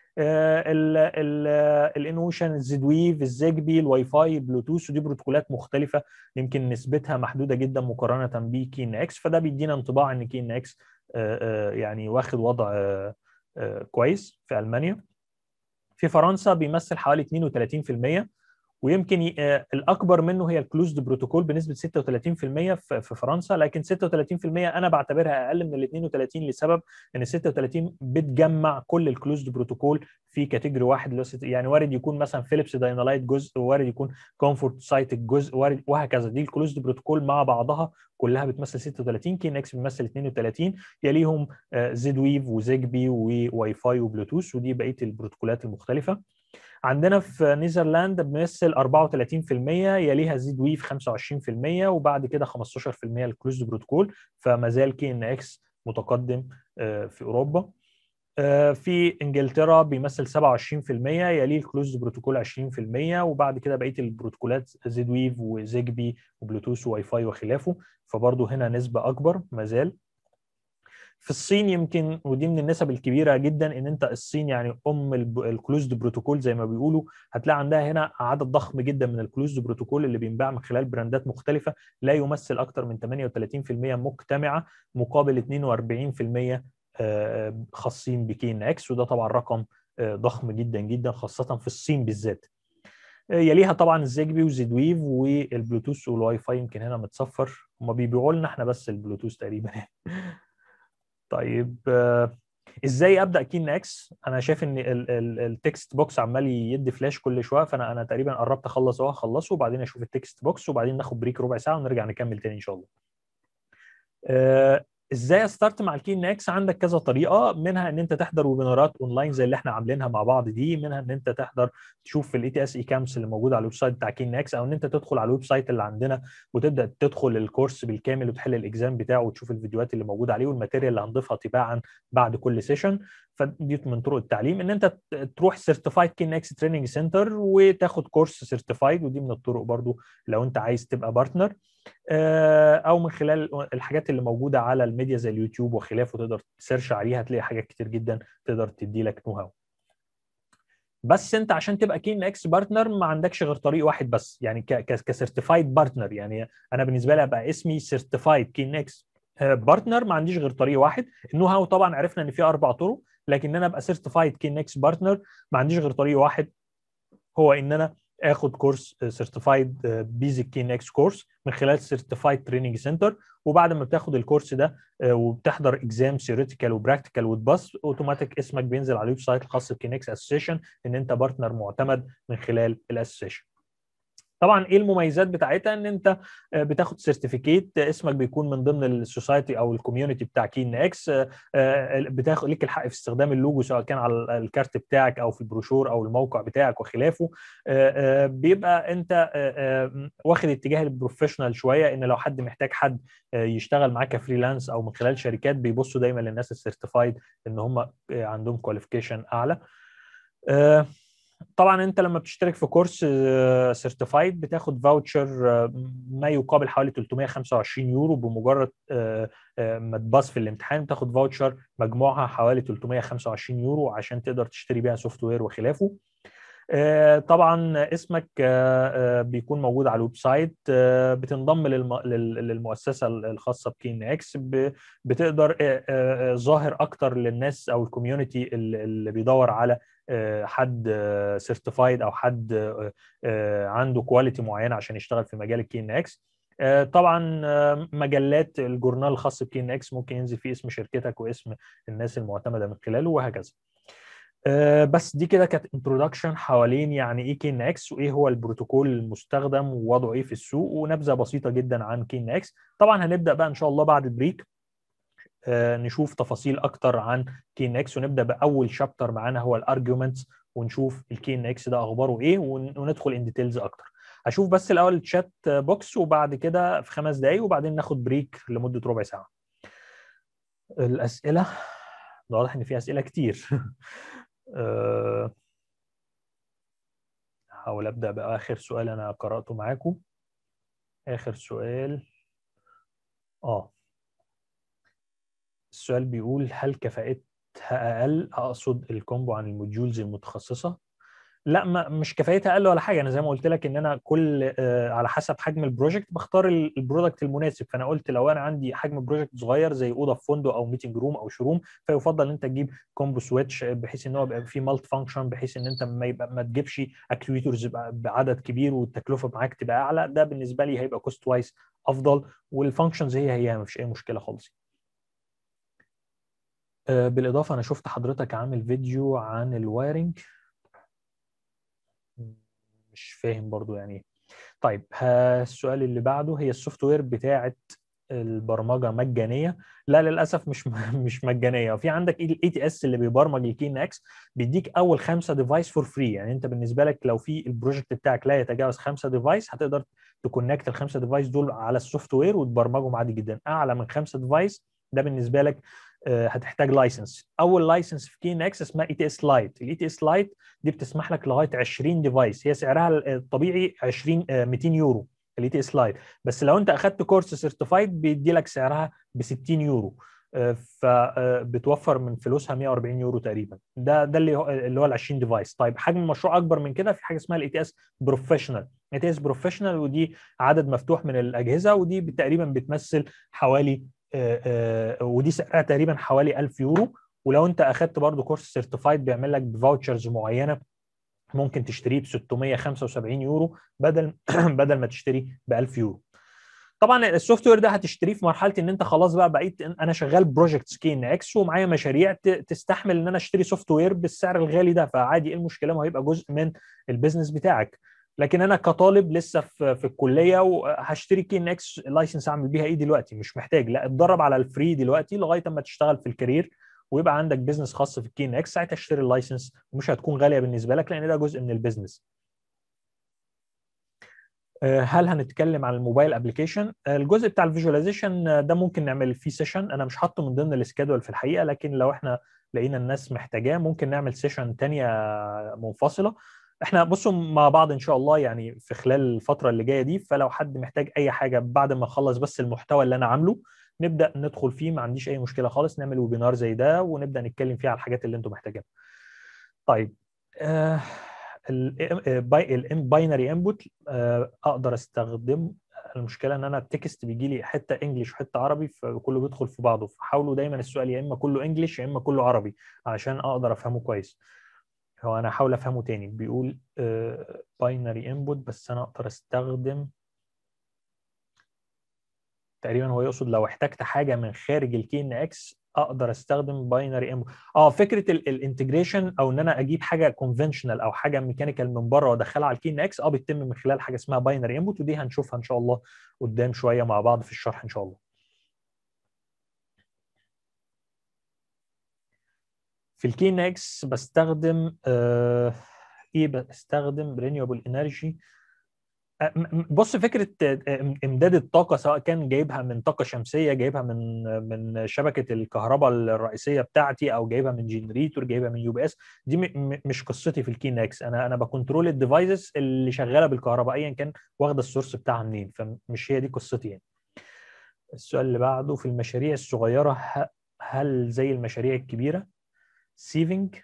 الانوشن الزد ويف الزيجبي الواي فاي بلوتوث ودي بروتوكولات مختلفه يمكن نسبتها محدوده جدا مقارنه بكين اكس فده بيدينا انطباع ان كين اكس يعني واخد وضع كويس في المانيا في فرنسا بيمثل حوالي 32% ويمكن الاكبر منه هي الكلوزد بروتوكول بنسبه 36% في فرنسا لكن 36% انا بعتبرها اقل من ال 32 لسبب ان 36 بتجمع كل الكلوزد بروتوكول في كاتيجوري واحد اللي يعني وارد يكون مثلا فيليبس داينالايت جزء وارد يكون كومفورت سايتك جزء وارد وهكذا دي الكلوزد بروتوكول مع بعضها كلها بتمثل 36 كين اكس بيمثل 32 يليهم زد ويف وزيجبي وواي فاي وبلوتوث ودي بقيه البروتوكولات المختلفه عندنا في نيذرلاند بيمثل 34% يليها زيد ويف 25% وبعد كده 15% الكلوزد بروتوكول فما زال كي ان اكس متقدم في اوروبا في انجلترا بيمثل 27% يليه الكلوزد بروتوكول 20% وبعد كده بقيه البروتوكولات زد ويف وزيجبي وبلوتوث وواي فاي وخلافه فبرضه هنا نسبه اكبر ما زال في الصين يمكن ودي من النسب الكبيره جدا ان انت الصين يعني ام الكلوزد بروتوكول زي ما بيقولوا هتلاقي عندها هنا عدد ضخم جدا من الكلوزد بروتوكول اللي بينباع من خلال براندات مختلفه لا يمثل اكثر من 38% مجتمعه مقابل 42% خاصين بكين اكس وده طبعا رقم ضخم جدا جدا خاصه في الصين بالذات يليها طبعا الزيجبي وزد ويف والبلوتوث والواي فاي يمكن هنا متصفر هم بيبيعوا لنا احنا بس البلوتوث تقريبا طيب ازاي ابدا كين اكس انا شايف ان التكست بوكس عمال يدي فلاش كل شويه فانا انا تقريبا قربت اخلص اهو اخلصه وبعدين اشوف التكست بوكس وبعدين ناخد بريك ربع ساعه ونرجع نكمل تاني ان شاء الله ازاي استارت مع الكين اكس عندك كذا طريقه منها ان انت تحضر ويبينارات اونلاين زي اللي احنا عاملينها مع بعض دي منها ان انت تحضر تشوف في الاي تي اس اي كامس اللي موجود على الويب سايت بتاع كين اكس او ان انت تدخل على الويب سايت اللي عندنا وتبدا تدخل الكورس بالكامل وتحل الاكزام بتاعه وتشوف الفيديوهات اللي موجوده عليه والماتيريال اللي هنضيفها تباعا بعد كل سيشن فدي من طرق التعليم ان انت تروح سيرتيفايد كين اكس تريننج سنتر وتاخد كورس سيرتيفايد ودي من الطرق برضو لو انت عايز تبقى بارتنر او من خلال الحاجات اللي موجوده على الميديا زي اليوتيوب وخلافه تقدر تسيرش عليها هتلاقي حاجات كتير جدا تقدر تدي لك نو هاو بس انت عشان تبقى كين اكس بارتنر ما عندكش غير طريق واحد بس يعني كسيرتيفايد بارتنر يعني انا بالنسبه لي ابقى اسمي سيرتيفايد كين اكس بارتنر ما عنديش غير طريق واحد النو هاو طبعا عرفنا ان في اربع طرق لكن انا ابقى سيرتيفايد كين اكس بارتنر ما عنديش غير طريق واحد هو ان انا اخد كورس سيرتيفايد بيزك كين اكس كورس من خلال سيرتيفايد تريننج سنتر وبعد ما بتاخد الكورس ده وبتحضر اكزام ثيوريتيكال وبراكتيكال وتبص اوتوماتيك اسمك بينزل على الويب سايت الخاص بكينكس اسوسيشن ان انت بارتنر معتمد من خلال الاسوسيشن طبعا ايه المميزات بتاعتها ان انت بتاخد سيرتيفيكيت اسمك بيكون من ضمن السوسايتي او الكوميونتي بتاع كين اكس بتاخد ليك الحق في استخدام اللوجو سواء كان على الكارت بتاعك او في البروشور او الموقع بتاعك وخلافه بيبقى انت واخد اتجاه البروفيشنال شويه ان لو حد محتاج حد يشتغل معاه كفريلانس او من خلال شركات بيبصوا دايما للناس السيرتيفايد ان هم عندهم كواليفيكيشن اعلى طبعا انت لما بتشترك في كورس سيرتيفايد بتاخد فاوتشر ما يقابل حوالي 325 يورو بمجرد ما تباص في الامتحان بتاخد فاوتشر مجموعها حوالي 325 يورو عشان تقدر تشتري بيها سوفت وير وخلافه طبعا اسمك بيكون موجود على الويب سايت بتنضم للمؤسسه الخاصه بكين اكس بتقدر ظاهر اكتر للناس او الكوميونتي اللي بيدور على حد سيرتيفايد او حد عنده كواليتي معينه عشان يشتغل في مجال الكين اكس طبعا مجلات الجورنال الخاص بكين اكس ممكن ينزل فيه اسم شركتك واسم الناس المعتمده من خلاله وهكذا بس دي كده كانت انترودكشن حوالين يعني ايه كين اكس وايه هو البروتوكول المستخدم ووضعه ايه في السوق ونبذه بسيطه جدا عن كين اكس طبعا هنبدا بقى ان شاء الله بعد البريك نشوف تفاصيل اكتر عن كين اكس ونبدا باول شابتر معانا هو الارجيومنتس ونشوف الكين اكس ده اخباره ايه وندخل ان ديتيلز اكتر هشوف بس الاول الشات بوكس وبعد كده في خمس دقايق وبعدين ناخد بريك لمده ربع ساعه الاسئله واضح ان في اسئله كتير هحاول ابدا باخر سؤال انا قراته معاكم اخر سؤال اه السؤال بيقول هل كفاءتها اقل اقصد الكومبو عن الموديولز المتخصصه لا ما مش كفايتها اقل ولا حاجه انا زي ما قلت لك ان انا كل آه على حسب حجم البروجكت بختار البرودكت المناسب فانا قلت لو انا عندي حجم بروجكت صغير زي اوضه في فندق او ميتنج روم او شروم فيفضل ان انت تجيب كومبو سويتش بحيث ان هو يبقى فيه مالت فانكشن بحيث ان انت ما يبقى ما تجيبش اكتويترز بعدد كبير والتكلفه معاك تبقى اعلى ده بالنسبه لي هيبقى كوست وايز افضل والفانكشنز هي هي ما فيش اي مشكله خالص آه بالاضافه انا شفت حضرتك عامل فيديو عن الوايرنج مش فاهم برضو يعني ايه طيب السؤال اللي بعده هي السوفت وير بتاعه البرمجه مجانيه لا للاسف مش مش مجانيه وفي عندك الاي تي اس اللي بيبرمج الكين اكس بيديك اول خمسه ديفايس فور فري يعني انت بالنسبه لك لو في البروجكت بتاعك لا يتجاوز خمسه ديفايس هتقدر تكونكت الخمسه ديفايس دول على السوفت وير وتبرمجهم عادي جدا اعلى من خمسه ديفايس ده بالنسبه لك هتحتاج لايسنس اول لايسنس في كين اكس اسمها اي تي اس لايت الاي تي اس لايت دي بتسمح لك لغايه 20 ديفايس هي سعرها الطبيعي 20 200 يورو الاي تي اس لايت بس لو انت اخدت كورس سيرتيفايد بيدي لك سعرها ب 60 يورو فبتوفر من فلوسها 140 يورو تقريبا ده ده اللي هو اللي هو ال 20 ديفايس طيب حجم المشروع اكبر من كده في حاجه اسمها الاي تي اس بروفيشنال الاي تي اس بروفيشنال ودي عدد مفتوح من الاجهزه ودي تقريبا بتمثل حوالي ودي سعرها تقريبا حوالي 1000 يورو ولو انت اخدت برضو كورس سيرتيفايد بيعمل لك بفاوتشرز معينه ممكن تشتريه ب 675 يورو بدل بدل ما تشتري ب 1000 يورو طبعا السوفت وير ده هتشتريه في مرحله ان انت خلاص بقى بقيت انا شغال بروجكت سكين اكس ومعايا مشاريع تستحمل ان انا اشتري سوفت وير بالسعر الغالي ده فعادي ايه المشكله ما هيبقى جزء من البيزنس بتاعك لكن انا كطالب لسه في, في الكليه وهشتري كين اكس لايسنس اعمل بيها ايه دلوقتي مش محتاج لا اتدرب على الفري دلوقتي لغايه اما تشتغل في الكارير ويبقى عندك بيزنس خاص في الكين اكس ساعتها اشتري اللايسنس ومش هتكون غاليه بالنسبه لك لان ده جزء من البيزنس هل هنتكلم عن الموبايل ابلكيشن الجزء بتاع الفيجواليزيشن ده ممكن نعمل فيه سيشن انا مش حاطه من ضمن السكادول في الحقيقه لكن لو احنا لقينا الناس محتاجاه ممكن نعمل سيشن تانية منفصله احنا بصوا مع بعض ان شاء الله يعني في خلال الفتره اللي جايه دي فلو حد محتاج اي حاجه بعد ما اخلص بس المحتوى اللي انا عامله نبدا ندخل فيه ما عنديش اي مشكله خالص نعمل ويبينار زي ده ونبدا نتكلم فيه على الحاجات اللي انتم محتاجينها طيب آه الباينري انبوت اقدر استخدم المشكله ان انا التكست بيجي لي حته انجلش وحته عربي فكله بيدخل في بعضه فحاولوا دايما السؤال يا اما كله انجلش يا اما كله عربي عشان اقدر افهمه كويس هو انا هحاول افهمه تاني بيقول باينري انبوت بس انا اقدر استخدم تقريبا هو يقصد لو احتجت حاجه من خارج الكي ان اكس اقدر استخدم باينري انبوت اه فكره الانتجريشن او ان انا اجيب حاجه كونفنشنال او حاجه ميكانيكال من بره وادخلها على الكي ان اكس اه بيتم من خلال حاجه اسمها باينري انبوت ودي هنشوفها ان شاء الله قدام شويه مع بعض في الشرح ان شاء الله في الكي ان اكس بستخدم آه ايه بستخدم رينيوبل انرجي بص فكره امداد الطاقه سواء كان جايبها من طاقه شمسيه جايبها من من شبكه الكهرباء الرئيسيه بتاعتي او جايبها من جنريتور جايبها من يو بي اس دي مش قصتي في الكينكس انا انا بكنترول الديفايسز اللي شغاله بالكهرباء ايا كان واخده السورس بتاعها منين فمش هي دي قصتي يعني السؤال اللي بعده في المشاريع الصغيره هل زي المشاريع الكبيره سيفنج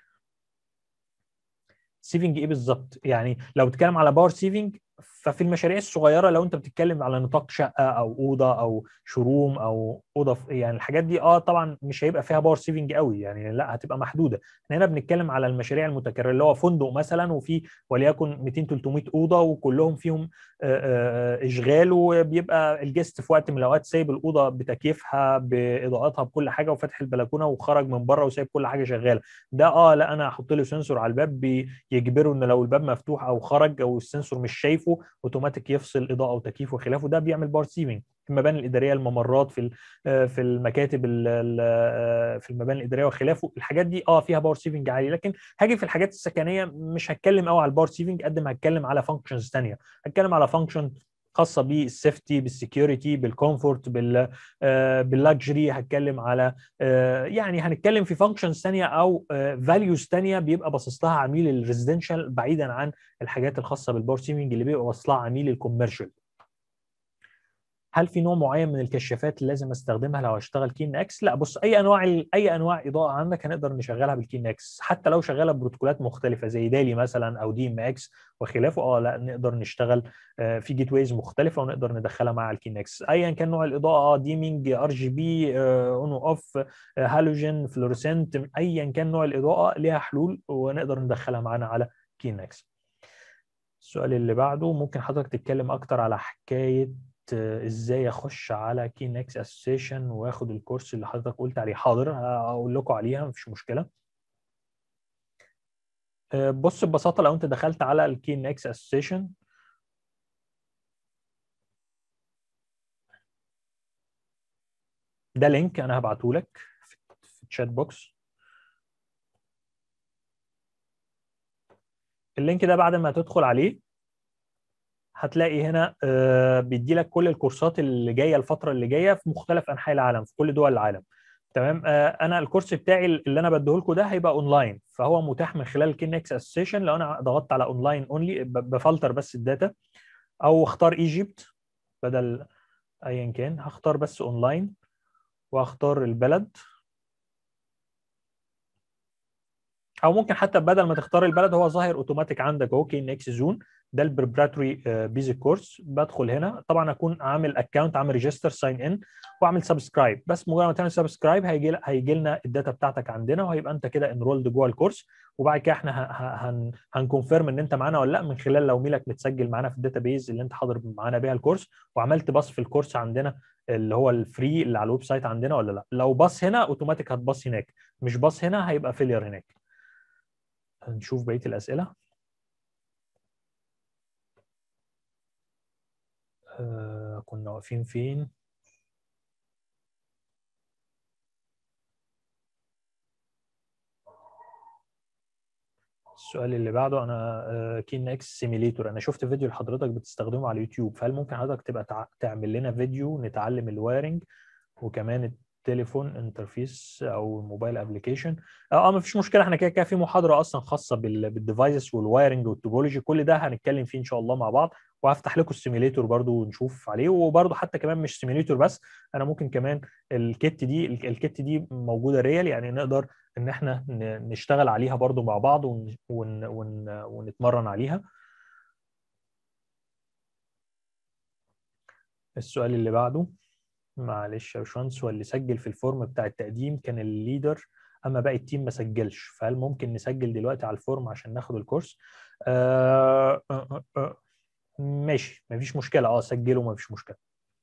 سيفنج ايه بالظبط يعني لو بتتكلم على باور سيفنج ففي المشاريع الصغيره لو انت بتتكلم على نطاق شقه او اوضه او شروم او اوضه يعني الحاجات دي اه طبعا مش هيبقى فيها باور سيفنج قوي يعني لا هتبقى محدوده احنا هنا بنتكلم على المشاريع المتكرره اللي هو فندق مثلا وفي وليكن 200 300 اوضه وكلهم فيهم اشغال وبيبقى الجست في وقت من الاوقات سايب الاوضه بتكييفها باضاءتها بكل حاجه وفاتح البلكونه وخرج من بره وسايب كل حاجه شغاله ده اه لا انا هحط له سنسور على الباب بيجبره ان لو الباب مفتوح او خرج او السنسور مش شايفه اوتوماتيك يفصل اضاءه وتكييف وخلافه ده بيعمل باور سيفنج في المباني الاداريه الممرات في في المكاتب في المباني الاداريه وخلافه الحاجات دي اه فيها باور سيفنج عالي لكن هاجي في الحاجات السكنيه مش هتكلم قوي على الباور سيفنج قد ما هتكلم على فانكشنز ثانيه هتكلم على فانكشن خاصه بالسيفتي بالسكيورتي بالكومفورت بال باللاكجري هتكلم على يعني هنتكلم في فانكشنز ثانيه او فاليوز ثانيه بيبقى باصص لها عميل الريزيدنشال بعيدا عن الحاجات الخاصه بالباور سيفنج اللي بيبقى باصص لها عميل الكوميرشال هل في نوع معين من الكشافات اللي لازم استخدمها لو اشتغل كين اكس لا بص اي انواع اي انواع اضاءه عندك هنقدر نشغلها بالكين اكس حتى لو شغاله بروتوكولات مختلفه زي دالي مثلا او دي ام اكس وخلافه اه لا نقدر نشتغل في جيت ويز مختلفه ونقدر ندخلها مع الكين اكس ايا كان نوع الاضاءه ديمينج ار جي بي اون اوف هالوجين فلورسنت ايا كان نوع الاضاءه ليها حلول ونقدر ندخلها معانا على كين اكس السؤال اللي بعده ممكن حضرتك تتكلم اكتر على حكايه ازاي اخش على كينكس اسوسيشن واخد الكورس اللي حضرتك قلت عليه حاضر هقول لكم عليها مفيش مشكله بص ببساطه لو انت دخلت على الكينكس اسوسيشن ده لينك انا هبعته لك في الشات بوكس اللينك ده بعد ما تدخل عليه هتلاقي هنا بيدي لك كل الكورسات اللي جايه الفتره اللي جايه في مختلف انحاء العالم في كل دول العالم تمام انا الكورس بتاعي اللي انا بديه لكم ده هيبقى اونلاين فهو متاح من خلال كينكس اسوسيشن لو انا ضغطت على اونلاين اونلي بفلتر بس الداتا او اختار ايجيبت بدل ايا كان هختار بس اونلاين واختار البلد او ممكن حتى بدل ما تختار البلد هو ظاهر اوتوماتيك عندك اهو كي ان اكس زون ده البريبراتوري بيزك كورس بدخل هنا طبعا اكون عامل اكونت عامل ريجستر ساين ان واعمل سبسكرايب بس مجرد ما تعمل سبسكرايب هيجي هيجي لنا الداتا بتاعتك عندنا وهيبقى انت كده انرولد جوه الكورس وبعد كده احنا هن هنكونفيرم ان انت معانا ولا لا من خلال لو ميلك متسجل معانا في الداتا بيز اللي انت حاضر معانا بيها الكورس وعملت باص في الكورس عندنا اللي هو الفري اللي على الويب سايت عندنا ولا لا لو باص هنا اوتوماتيك هتباص هناك مش باص هنا هيبقى فيلير هناك هنشوف بقيه الاسئله آه كنا واقفين فين السؤال اللي بعده انا كين اكس سيميليتور انا شفت فيديو لحضرتك بتستخدمه على اليوتيوب فهل ممكن حضرتك تبقى تعمل لنا فيديو نتعلم الوايرنج وكمان التليفون انترفيس او الموبايل ابلكيشن اه اه مفيش مشكله احنا كده كده في محاضره اصلا خاصه بالديفايسز والوايرنج والتوبولوجي كل ده هنتكلم فيه ان شاء الله مع بعض وهفتح لكم السيميليتور برضو ونشوف عليه وبرضو حتى كمان مش سيميليتور بس انا ممكن كمان الكت دي الكت دي موجوده ريال يعني نقدر ان احنا نشتغل عليها برضو مع بعض ون ون ون ونتمرن عليها السؤال اللي بعده معلش يا باشمهندس هو اللي سجل في الفورم بتاع التقديم كان الليدر اما باقي التيم ما سجلش فهل ممكن نسجل دلوقتي على الفورم عشان ناخد الكورس آه آه آه ماشي مفيش مشكله اه سجلوا مفيش مشكله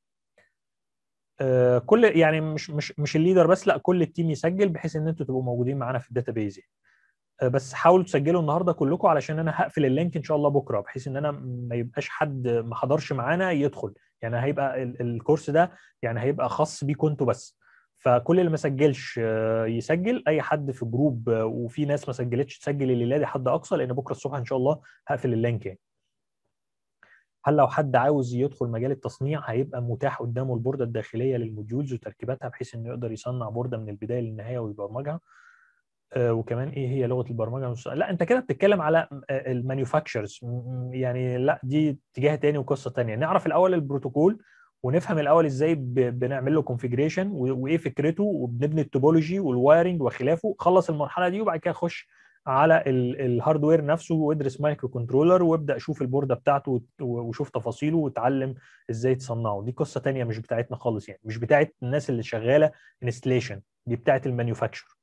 آه كل يعني مش مش مش الليدر بس لا كل التيم يسجل بحيث ان انتوا تبقوا موجودين معانا في الداتابيز يعني. آه بس حاولوا تسجلوا النهارده كلكم علشان انا هقفل اللينك ان شاء الله بكره بحيث ان انا ما يبقاش حد ما حضرش معانا يدخل يعني هيبقى الكورس ده يعني هيبقى خاص بيكم انتوا بس فكل اللي ما سجلش يسجل اي حد في جروب وفي ناس ما سجلتش تسجل الليله دي حد اقصى لان بكره الصبح ان شاء الله هقفل اللينك يعني هل لو حد عاوز يدخل مجال التصنيع هيبقى متاح قدامه البورده الداخليه للموديولز وتركيباتها بحيث انه يقدر يصنع بورده من البدايه للنهايه ويبرمجها وكمان ايه هي لغه البرمجه لا انت كده بتتكلم على المانيفاكتشرز يعني لا دي اتجاه تاني وقصه تانية نعرف الاول البروتوكول ونفهم الاول ازاي بنعمل له كونفيجريشن وايه فكرته وبنبني التوبولوجي والوايرنج وخلافه خلص المرحله دي وبعد كده خش على الهاردوير نفسه وادرس مايكرو كنترولر وابدا شوف البورده بتاعته وشوف تفاصيله وتعلم ازاي تصنعه دي قصه تانية مش بتاعتنا خالص يعني مش بتاعت الناس اللي شغاله انستليشن دي بتاعت المانيفاكتشر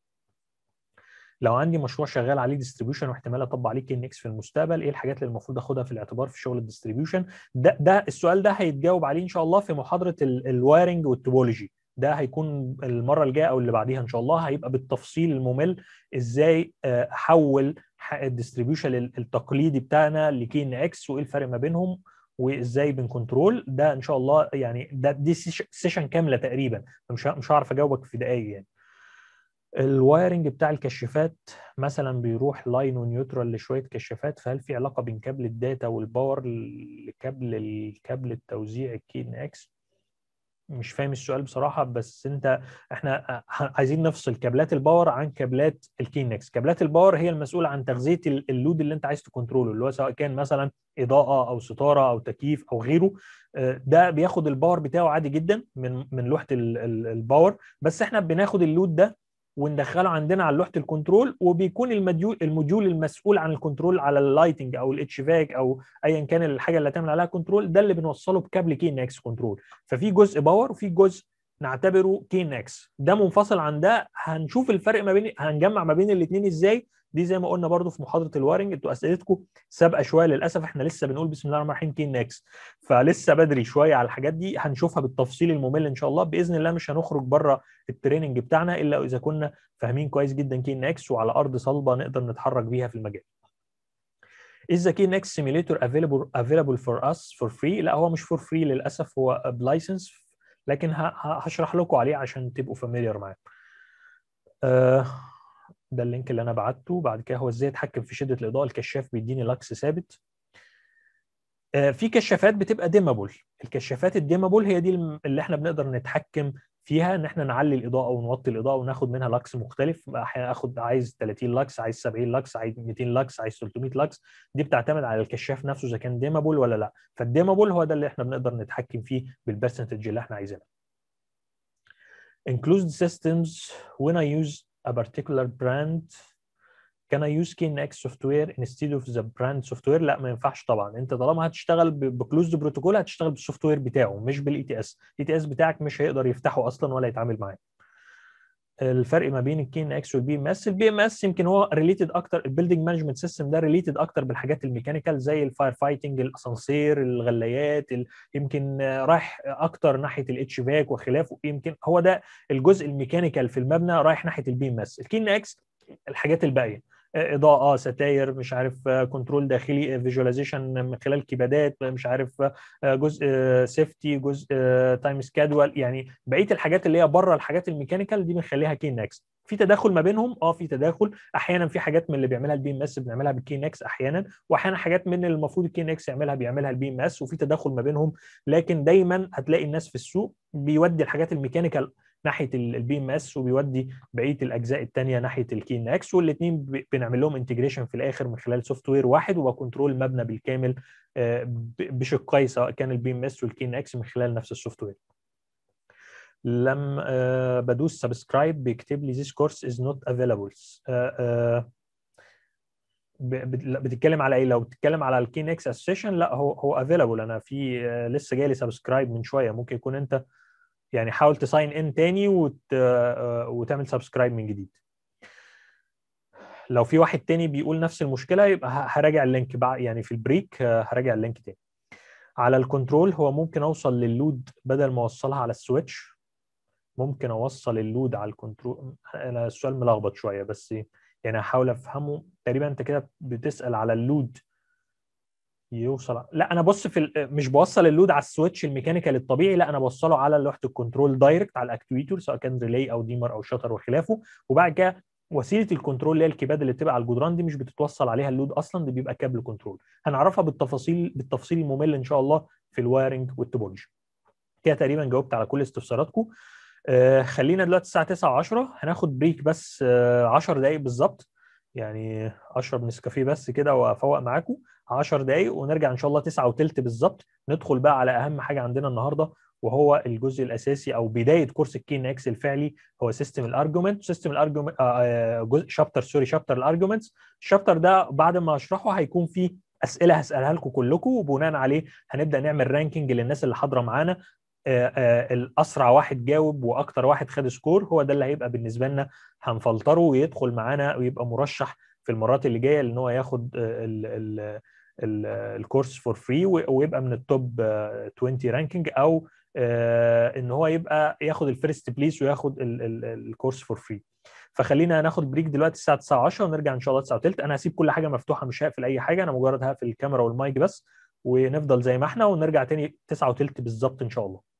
لو عندي مشروع شغال عليه ديستريبيوشن واحتمال اطبق عليه كين اكس في المستقبل ايه الحاجات اللي المفروض اخدها في الاعتبار في شغل الديستريبيوشن ده ده السؤال ده هيتجاوب عليه ان شاء الله في محاضره الوايرنج والتوبولوجي ده هيكون المره الجايه او اللي بعديها ان شاء الله هيبقى بالتفصيل الممل ازاي احول الديستريبيوشن التقليدي بتاعنا لكين اكس وايه الفرق ما بينهم وازاي بنكنترول ده ان شاء الله يعني ده دي سيشن كامله تقريبا مش مش هعرف اجاوبك في دقائق يعني الوايرنج بتاع الكشافات مثلا بيروح لاين ونيوترال لشويه كشافات فهل في علاقه بين كابل الداتا والباور لكابل الكابل التوزيع الكين اكس مش فاهم السؤال بصراحه بس انت احنا عايزين نفصل كابلات الباور عن كابلات الكينكس كابلات الباور هي المسؤوله عن تغذيه اللود اللي انت عايز تكنتروله اللي هو سواء كان مثلا اضاءه او ستاره او تكييف او غيره ده بياخد الباور بتاعه عادي جدا من من لوحه الباور بس احنا بناخد اللود ده وندخله عندنا على لوحه الكنترول وبيكون المديول الموديول المسؤول عن الكنترول على اللايتنج او الاتش فاك او ايا كان الحاجه اللي هتعمل عليها كنترول ده اللي بنوصله بكابل كي ان اكس كنترول ففي جزء باور وفي جزء نعتبره كي ان اكس ده منفصل عن ده هنشوف الفرق ما بين هنجمع ما بين الاثنين ازاي دي زي ما قلنا برضو في محاضره الوارنج انتوا اسئلتكم سابقه شويه للاسف احنا لسه بنقول بسم الله الرحمن الرحيم كي ان اكس فلسه بدري شويه على الحاجات دي هنشوفها بالتفصيل الممل ان شاء الله باذن الله مش هنخرج بره التريننج بتاعنا الا اذا كنا فاهمين كويس جدا كي ان اكس وعلى ارض صلبه نقدر نتحرك بيها في المجال Is the KNX simulator available available for us for free؟ لا هو مش for free للاسف هو بلايسنس لكن هشرح لكم عليه عشان تبقوا فاميليار معاه. uh, ده اللينك اللي انا بعته بعد كده هو ازاي اتحكم في شده الاضاءه الكشاف بيديني لاكس ثابت في كشافات بتبقى ديمابل الكشافات الديمابل هي دي اللي احنا بنقدر نتحكم فيها ان احنا نعلي الاضاءه ونوطي الاضاءه وناخد منها لاكس مختلف احيانا اخد عايز 30 لاكس عايز 70 لاكس عايز 200 لاكس عايز 300 لاكس دي بتعتمد على الكشاف نفسه اذا كان ديمابل ولا لا فالديمابل هو ده اللي احنا بنقدر نتحكم فيه بالبرسنتج اللي احنا عايزينها Enclosed systems when I use a particular brand can I use KNX software instead of the brand software لا ما ينفعش طبعا انت طالما هتشتغل بكلوزد بروتوكول هتشتغل بالسوفت وير بتاعه مش بالاي تي اس الاي تي اس بتاعك مش هيقدر يفتحه اصلا ولا يتعامل معاه الفرق ما بين الكي ان اكس والبي ام اس البي ام اس يمكن هو ريليتد اكتر البيلدنج مانجمنت سيستم ده ريليتد اكتر بالحاجات الميكانيكال زي الفاير فايتنج الاسانسير الغلايات يمكن رايح اكتر ناحيه الاتش فاك وخلافه يمكن هو ده الجزء الميكانيكال في المبنى رايح ناحيه البي ام اس الكي ان اكس الحاجات الباقيه اضاءه ستاير مش عارف كنترول داخلي فيجواليزيشن من خلال كيبادات مش عارف جزء سيفتي جزء تايم سكادول يعني بقيه الحاجات اللي هي بره الحاجات الميكانيكال دي بنخليها كي نكس في تداخل ما بينهم اه في تداخل احيانا في حاجات من اللي بيعملها البي ام اس بنعملها بالكي نكس احيانا واحيانا حاجات من اللي المفروض الكي نكس يعملها بيعملها البي ام اس وفي تداخل ما بينهم لكن دايما هتلاقي الناس في السوق بيودي الحاجات الميكانيكال ناحيه البي ام اس وبيودي بقيه الاجزاء الثانيه ناحيه الكي ان اكس والاثنين بنعمل لهم انتجريشن في الاخر من خلال سوفت وير واحد وبكنترول المبنى بالكامل بشقي سواء كان البي ام اس والكي ان اكس من خلال نفس السوفت وير لما بدوس سبسكرايب بيكتب لي this course is not available بتتكلم على ايه لو بتتكلم على الكين اكس اسوشيشن لا هو هو افيلابل انا في لسه جاي لي سبسكرايب من شويه ممكن يكون انت يعني حاول تساين ان تاني وت... وتعمل سبسكرايب من جديد لو في واحد تاني بيقول نفس المشكله يبقى هراجع اللينك بقى يعني في البريك هراجع اللينك تاني على الكنترول هو ممكن اوصل لللود بدل ما اوصلها على السويتش ممكن اوصل اللود على الكنترول انا السؤال ملخبط شويه بس يعني هحاول افهمه تقريبا انت كده بتسال على اللود يوصل لا انا بص في مش بوصل اللود على السويتش الميكانيكال الطبيعي لا انا بوصله على لوحه الكنترول دايركت على الاكتويتور سواء كان ريلي او ديمر او شاتر وخلافه وبعد كده وسيله الكنترول اللي هي الكيباد اللي بتبقى على الجدران دي مش بتتوصل عليها اللود اصلا دي بيبقى كابل كنترول هنعرفها بالتفاصيل بالتفصيل الممل ان شاء الله في الوايرنج والتوبولوجي كده تقريبا جاوبت على كل استفساراتكم آه خلينا دلوقتي الساعه 9 و10 هناخد بريك بس آه 10 دقائق بالظبط يعني اشرب نسكافيه بس كده وافوق معاكم 10 دقائق ونرجع ان شاء الله 9 وثلث بالظبط ندخل بقى على اهم حاجه عندنا النهارده وهو الجزء الاساسي او بدايه كورس الكين اكس الفعلي هو سيستم الارجيومنت سيستم الارجيومنت شابتر سوري شابتر الارجيومنتس الشابتر ده بعد ما اشرحه هيكون فيه اسئله هسالها لكم كلكم وبناء عليه هنبدا نعمل رانكينج للناس اللي حاضره معانا الاسرع واحد جاوب واكتر واحد خد سكور هو ده اللي هيبقى بالنسبه لنا هنفلتره ويدخل معانا ويبقى مرشح في المرات اللي جايه لان هو ياخد الكورس فور فري ويبقى من التوب 20 رانكينج او ان هو يبقى ياخد الفيرست بليس وياخد الكورس فور فري فخلينا ناخد بريك دلوقتي الساعه 9 10 ونرجع ان شاء الله 9 وثلث انا هسيب كل حاجه مفتوحه مش هقفل اي حاجه انا مجرد هقفل الكاميرا والمايك بس ونفضل زي ما احنا ونرجع تاني 9 وثلث بالظبط ان شاء الله